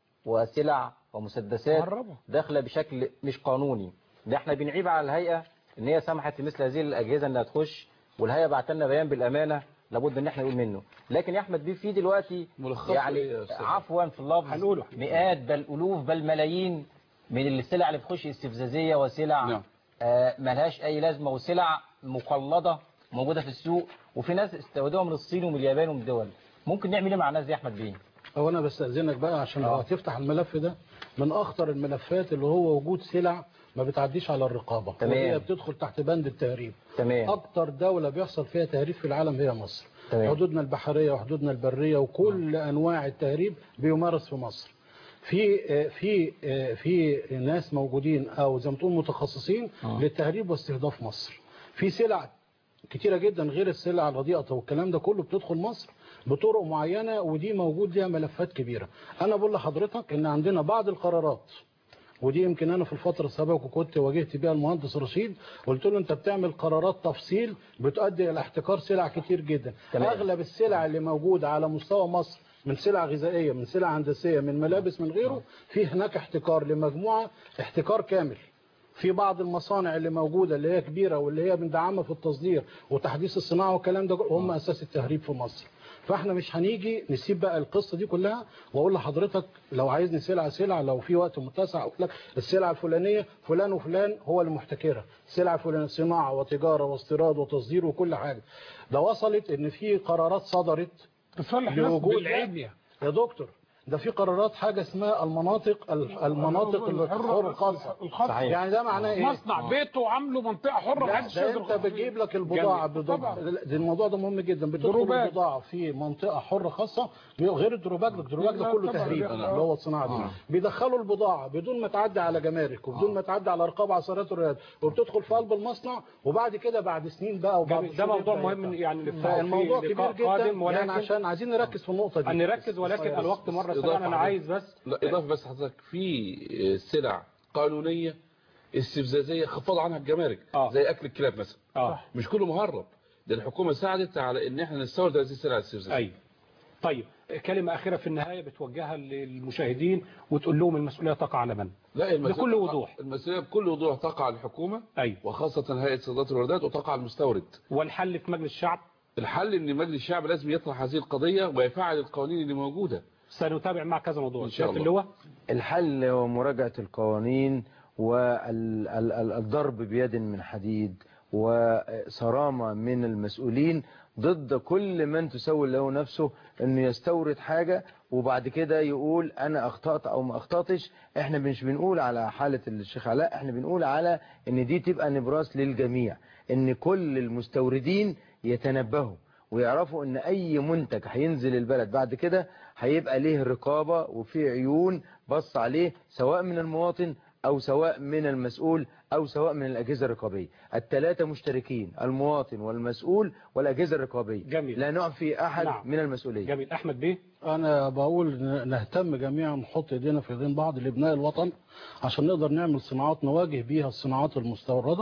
S4: وسلع ومسدسات
S8: قربوا.
S4: داخلة بشكل مش قانوني ده احنا بنعيب على الهيئة ان هي سمحت لمثل هذه الأجهزة انها تخش والهيئة بعت لنا بيان بالأمانة لابد ان احنا نقول منه لكن يا أحمد بيه في دلوقتي
S6: ملخصه
S4: يعني
S6: إيه يا أستاذ؟
S4: عفوا في اللفظ
S2: هنقوله.
S4: مئات بل ألوف بل ملايين من السلع اللي بتخش استفزازية وسلع
S6: نعم.
S4: آه ملهاش أي لازمة وسلع مقلدة موجودة في السوق وفي ناس استوردوها من الصين ومن اليابان ومن الدول ممكن نعمل ايه مع الناس دي يا أحمد بيه؟
S7: هو انا بستأذنك بقى عشان لو هتفتح الملف ده من اخطر الملفات اللي هو وجود سلع ما بتعديش على الرقابة
S4: تمام.
S7: وهي بتدخل تحت بند التهريب
S4: تمام
S7: اكتر دولة بيحصل فيها تهريب في العالم هي مصر
S4: تمام.
S7: حدودنا البحرية وحدودنا البرية وكل انواع التهريب بيمارس في مصر في آه، في آه، في ناس موجودين او زي ما تقول متخصصين للتهريب واستهداف مصر في سلع كتيرة جدا غير السلع الرديئة والكلام ده كله بتدخل مصر بطرق معينة ودي موجود ليها ملفات كبيرة انا بقول لحضرتك ان عندنا بعض القرارات ودي يمكن انا في الفتره السابقه كنت واجهت بيها المهندس رشيد قلت له انت بتعمل قرارات تفصيل بتؤدي الى احتكار سلع كتير جدا
S4: تمام.
S7: اغلب السلع اللي موجوده على مستوى مصر من سلع غذائيه من سلع هندسيه من ملابس من غيره في هناك احتكار لمجموعه احتكار كامل في بعض المصانع اللي موجودة اللي هي كبيرة واللي هي مدعمة في التصدير وتحديث الصناعة والكلام ده هم أساس التهريب في مصر فاحنا مش هنيجي نسيب بقى القصة دي كلها واقول لحضرتك لو عايزني سلعة سلعة لو في وقت متسع اقول لك السلعة الفلانية فلان وفلان هو المحتكرة السلعة الفلانية صناعة وتجارة واستيراد وتصدير وكل حاجة ده وصلت ان في قرارات صدرت
S8: تصلح ناس
S7: لوجود
S8: بالعين يعني.
S7: يا دكتور ده في قرارات حاجة اسمها المناطق المناطق الحر الخاصة
S8: الخاصة
S7: يعني ده معناه ايه
S8: مصنع بيته عامله منطقة حرة
S7: لا
S8: محدش
S7: ده
S8: يقدر
S7: انت
S8: يخش فيها.
S7: بتجيب لك البضاعه
S8: جميل.
S7: بدون
S8: طبعا.
S7: ده الموضوع ده مهم جدا بتدخل
S8: دروباج.
S7: البضاعه في منطقه حره خاصه غير الدروباج ده الدروباج ده
S8: لا،
S7: كله
S8: طبعا.
S7: تهريب
S8: آه.
S7: اللي هو الصناعه دي بيدخلوا البضاعه بدون ما تعدي على جمارك وبدون ما تعدي على رقابه عصارات الرياض وبتدخل في قلب المصنع وبعد كده بعد سنين بقى وبعد
S2: جميل. ده
S7: شهور
S2: موضوع
S7: يبقى
S2: مهم
S7: يفتح.
S2: يعني نفتحه
S7: فالموضوع
S2: في
S7: كبير
S2: لقاء
S7: جدا
S2: قادم
S7: يعني
S2: ولكن
S7: عشان عايزين نركز في النقطه دي
S2: أن نركز ولكن الوقت مرة
S6: إضافة
S2: سريعا أنا
S6: عليه.
S2: عايز بس
S6: لا إضافة بس حضرتك في سلع قانونية استفزازية خفض عنها الجمارك
S2: آه.
S6: زي أكل الكلاب مثلا
S2: اه
S6: مش كله مهرب ده الحكومة ساعدت على إن إحنا نستورد هذه السلع الاستفزازية
S2: أي طيب كلمة أخيرة في النهاية بتوجهها للمشاهدين وتقول لهم المسؤولية تقع على من
S6: لا المسؤولية-
S2: بكل وضوح.
S6: المسؤولية بكل وضوح تقع على الحكومة
S2: أي
S6: وخاصة هيئة صيدلات الواردات وتقع على المستورد
S2: والحل في مجلس الشعب
S6: الحل ان مجلس الشعب لازم يطرح هذه القضية ويفعل القوانين اللي موجودة
S2: سنتابع مع كذا موضوع
S6: إن شاء
S2: سيادة
S6: الله.
S2: اللواء
S3: الحل هو مراجعة القوانين والضرب بيد من حديد وصرامة من المسؤولين ضد كل من تسول له نفسه انه يستورد حاجة وبعد كده يقول انا اخطأت او ما اخطأتش احنا مش بنقول على حالة الشيخ علاء احنا بنقول على ان دي تبقى نبراس للجميع ان كل المستوردين يتنبهوا ويعرفوا ان اي منتج هينزل البلد بعد كده هيبقى ليه رقابة وفي عيون بص عليه سواء من المواطن او سواء من المسؤول او سواء من الاجهزة الرقابية الثلاثة مشتركين المواطن والمسؤول والاجهزة الرقابية
S2: جميل.
S3: لا نعفي احد
S2: نعم.
S3: من المسؤولية
S2: جميل أحمد بيه
S7: انا بقول ن- نهتم جميعا نحط ايدينا في ايدين بعض لبناء الوطن عشان نقدر نعمل صناعات نواجه بيها الصناعات المستوردة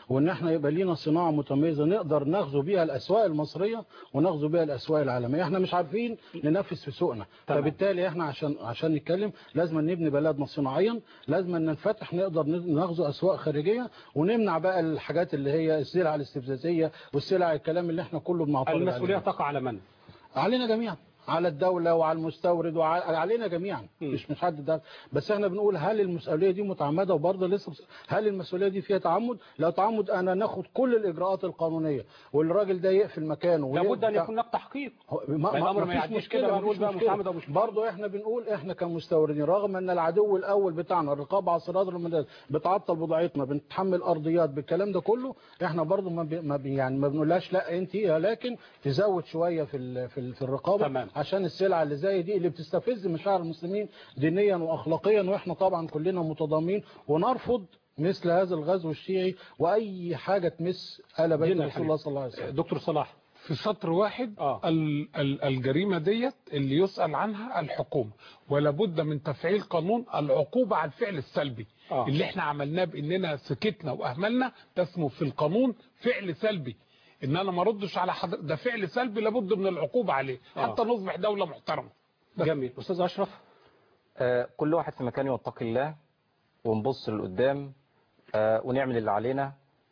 S7: وان احنا يبقى لينا صناعه متميزه نقدر نغزو بيها الاسواق المصريه ونغزو بيها الاسواق العالميه احنا مش عارفين ننافس في سوقنا
S2: تمام.
S7: فبالتالي احنا عشان عشان نتكلم لازم نبني بلدنا صناعيا لازم ننفتح نقدر نغزو اسواق خارجيه ونمنع بقى الحاجات اللي هي السلع الاستفزازيه والسلع الكلام اللي احنا كله بنعترض
S2: المسؤولية
S7: عليه.
S2: تقع على من
S7: علينا جميعا على الدولة وعلى المستورد وعلينا جميعا مش مش حد ده بس احنا بنقول هل المسؤولية دي متعمدة وبرضه لسه بس- هل المسؤولية دي فيها تعمد لو تعمد انا ناخد كل الاجراءات القانونية والراجل ده يقفل مكانه
S2: لابد ان
S7: ويبقى-
S2: يكون هناك تحقيق
S7: هو-
S2: ما
S7: ما
S2: الأمر
S7: ما
S2: ما
S7: فيش
S2: يعديش
S7: مشكلة
S2: كده
S7: ما
S2: بنقول
S7: فيش
S2: بقى
S7: مشكلة
S2: متعمد أو مش
S7: برضه احنا بنقول احنا كمستوردين رغم ان العدو الاول بتاعنا الرقابة على الصادر المدارس بتعطل بضاعتنا بنتحمل ارضيات بالكلام ده كله احنا برضه ما, بي ما بي يعني ما بنقولهاش لا انت لكن تزود شوية في ال في, ال في الرقابة
S2: تمام.
S7: عشان السلع اللي زي دي اللي بتستفز مشاعر المسلمين دينيا واخلاقيا واحنا طبعا كلنا متضامنين ونرفض مثل هذا الغزو الشيعي واي حاجة تمس آل بيت
S2: دين
S7: رسول
S2: الحبيب.
S7: الله صلى الله عليه وسلم
S2: دكتور صلاح
S8: في سطر واحد
S2: آه.
S8: ال- ال- الجريمة ديت اللي يسأل عنها الحكومة ولا بد من تفعيل قانون العقوبة على الفعل السلبي
S2: آه.
S8: اللي احنا عملناه باننا سكتنا واهملنا ده اسمه في القانون فعل سلبي ان انا ما ردش على حضر ده فعل سلبي لابد من العقوبة عليه
S2: آه.
S8: حتى نصبح دولة محترمة
S2: جميل استاذ اشرف
S4: آه، كل واحد في مكانه يتقي الله ونبص لقدام آه، ونعمل اللي علينا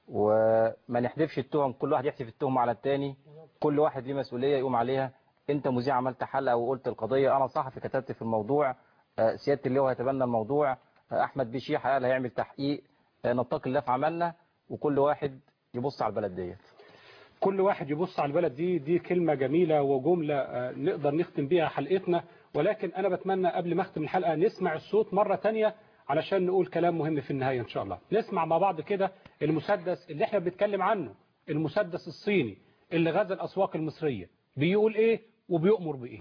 S4: وما نحذفش التهم كل واحد يحذف التهم على التاني كل واحد ليه مسؤولية يقوم عليها انت مذيع عملت حلقة وقلت القضية انا صحفي كتبت في الموضوع آه، سيادة اللواء هيتبنى الموضوع آه، احمد بشيح قال هيعمل تحقيق آه، نتقي الله في عملنا وكل واحد يبص على البلد ديت
S2: كل واحد يبص على البلد دي دي كلمة جميلة وجملة آه، نقدر نختم بيها حلقتنا ولكن أنا بتمنى قبل ما أختم الحلقة نسمع الصوت مرة تانية علشان نقول كلام مهم في النهاية إن شاء الله نسمع مع بعض كده المسدس اللي احنا بنتكلم عنه المسدس الصيني اللي غزا الأسواق المصرية بيقول إيه وبيؤمر بإيه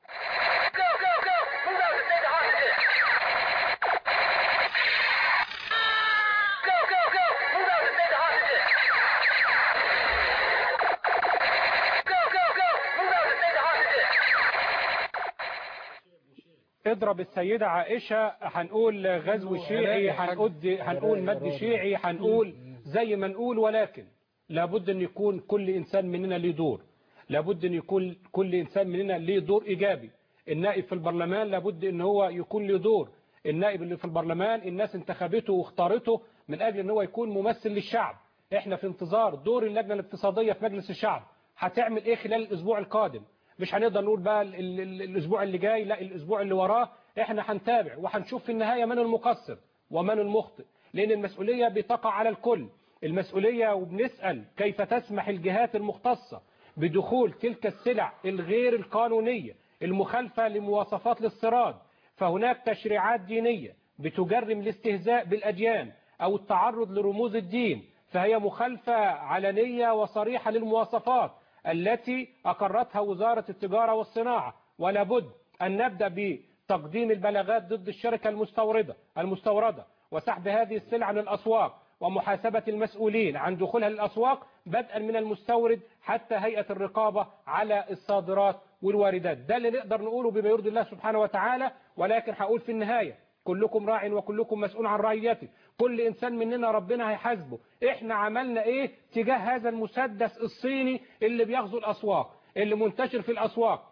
S2: اضرب السيدة عائشة هنقول غزو شيعي هنقول هنقول مد شيعي هنقول زي ما نقول ولكن لابد ان يكون كل انسان مننا ليه دور لابد ان يكون كل انسان مننا ليه دور ايجابي النائب في البرلمان لابد ان هو يكون له دور النائب اللي في البرلمان الناس انتخبته واختارته من اجل ان هو يكون ممثل للشعب احنا في انتظار دور اللجنة الاقتصادية في مجلس الشعب هتعمل ايه خلال الاسبوع القادم مش هنقدر نقول بقى ال- ال- ال- الاسبوع اللي جاي لا الاسبوع اللي وراه احنا هنتابع وهنشوف في النهاية من المقصر ومن المخطئ لان المسؤولية بتقع على الكل المسؤولية وبنسأل كيف تسمح الجهات المختصة بدخول تلك السلع الغير القانونية المخالفة لمواصفات الاستيراد فهناك تشريعات دينية بتجرم الاستهزاء بالأديان أو التعرض لرموز الدين فهي مخالفة علنية وصريحة للمواصفات التي أقرتها وزارة التجارة والصناعة ولا بد أن نبدأ بتقديم البلاغات ضد الشركة المستوردة المستوردة وسحب هذه السلع من الأسواق ومحاسبة المسؤولين عن دخولها للأسواق بدءا من المستورد حتى هيئة الرقابة على الصادرات والواردات ده اللي نقدر نقوله بما يرضي الله سبحانه وتعالى ولكن هقول في النهاية كلكم راع وكلكم مسؤول عن رعيته كل إنسان مننا ربنا هيحاسبه إحنا عملنا إيه تجاه هذا المسدس الصيني اللي بيغزو الأسواق اللي منتشر في الأسواق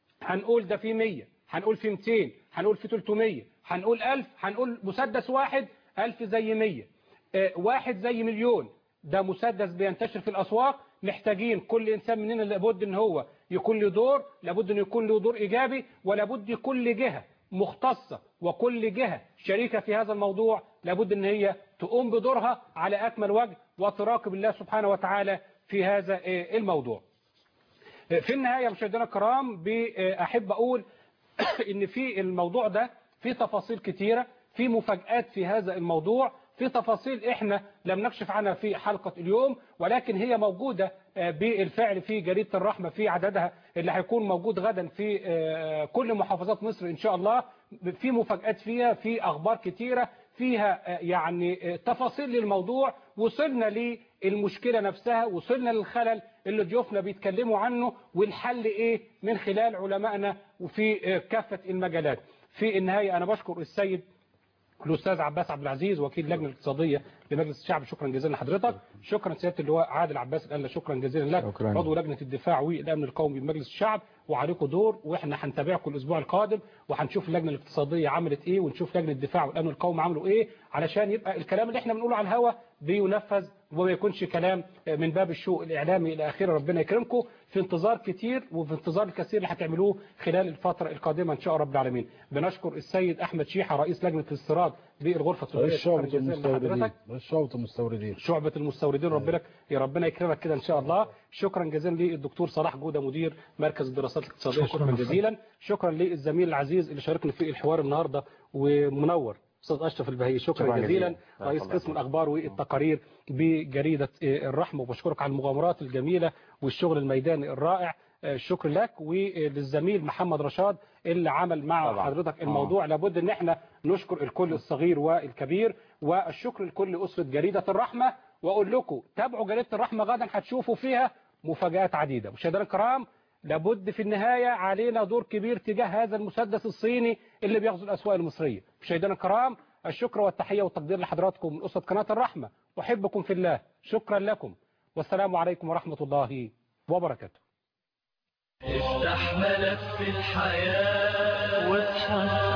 S2: هنقول ده في 100 هنقول في 200 هنقول في 300 هنقول 1000 هنقول مسدس واحد 1000 زي 100 آه، واحد زي مليون ده مسدس بينتشر في الأسواق محتاجين كل إنسان مننا لابد إن هو يكون له دور لابد إن يكون له دور إيجابي ولابد كل جهة مختصة وكل جهة شريكة في هذا الموضوع لابد إن هي تقوم بدورها على أكمل وجه وتراقب الله سبحانه وتعالى في هذا آه، الموضوع في النهاية مشاهدينا الكرام أحب أقول إن في الموضوع ده في تفاصيل كتيرة في مفاجآت في هذا الموضوع في تفاصيل إحنا لم نكشف عنها في حلقة اليوم ولكن هي موجودة آه، بالفعل في جريدة الرحمة في عددها اللي هيكون موجود غدا في آه، كل محافظات مصر إن شاء الله في مفاجآت فيها في أخبار كتيرة فيها آه، يعني آه، تفاصيل للموضوع وصلنا للمشكلة نفسها وصلنا للخلل اللي ضيوفنا بيتكلموا عنه والحل ايه من خلال علمائنا وفي آه، كافة المجالات في النهاية انا بشكر السيد الاستاذ عباس عبد العزيز وكيل اللجنه الاقتصاديه لمجلس الشعب شكرا جزيلا لحضرتك شكرا سياده اللواء عادل عباس الألا شكرا جزيلا لك
S3: شكراً.
S2: عضو لجنه الدفاع والامن القومي بمجلس الشعب وعليكم دور واحنا هنتابعكم الاسبوع القادم وهنشوف اللجنه الاقتصاديه عملت ايه ونشوف لجنه الدفاع والامن القومي عملوا ايه علشان يبقى الكلام اللي احنا بنقوله على الهوا بينفذ وما يكونش كلام من باب الشوق الاعلامي الى اخره ربنا يكرمكم في انتظار كتير وفي انتظار الكثير اللي هتعملوه خلال الفتره القادمه ان شاء رب العالمين بنشكر السيد احمد شيحه رئيس لجنه الاستيراد بالغرفه الطبيه
S7: رئيس شعبة
S2: شكراً جزيلاً
S7: المستوردين
S2: لحضرتك.
S7: رئيس شعبة المستوردين
S2: شعبة المستوردين ربنا يا ربنا يكرمك كده ان شاء الله شكرا جزيلا للدكتور صلاح جودة مدير مركز الدراسات الاقتصادية شكرا جزيلا شكرا للزميل العزيز اللي شاركنا في الحوار النهارده ومنور استاذ اشرف البهي شكرا,
S3: شكراً
S2: جزيلا
S3: جزيلاً.
S2: رئيس
S3: الله
S2: قسم الاخبار والتقارير بجريده الرحمه وبشكرك على المغامرات الجميله والشغل الميداني الرائع الشكر لك وللزميل محمد رشاد اللي عمل مع
S4: طبعاً.
S2: حضرتك الموضوع لابد ان احنا نشكر الكل الصغير والكبير والشكر لكل اسره جريده الرحمه واقول لكم تابعوا جريده الرحمه غدا هتشوفوا فيها مفاجات عديده مشاهدينا الكرام لابد في النهايه علينا دور كبير تجاه هذا المسدس الصيني اللي بيغزو الاسواق المصريه مشاهدينا الكرام الشكر والتحيه والتقدير لحضراتكم من اسره قناه الرحمه احبكم في الله شكرا لكم والسلام عليكم ورحمه الله وبركاته
S1: افتح ملف الحياة واصحى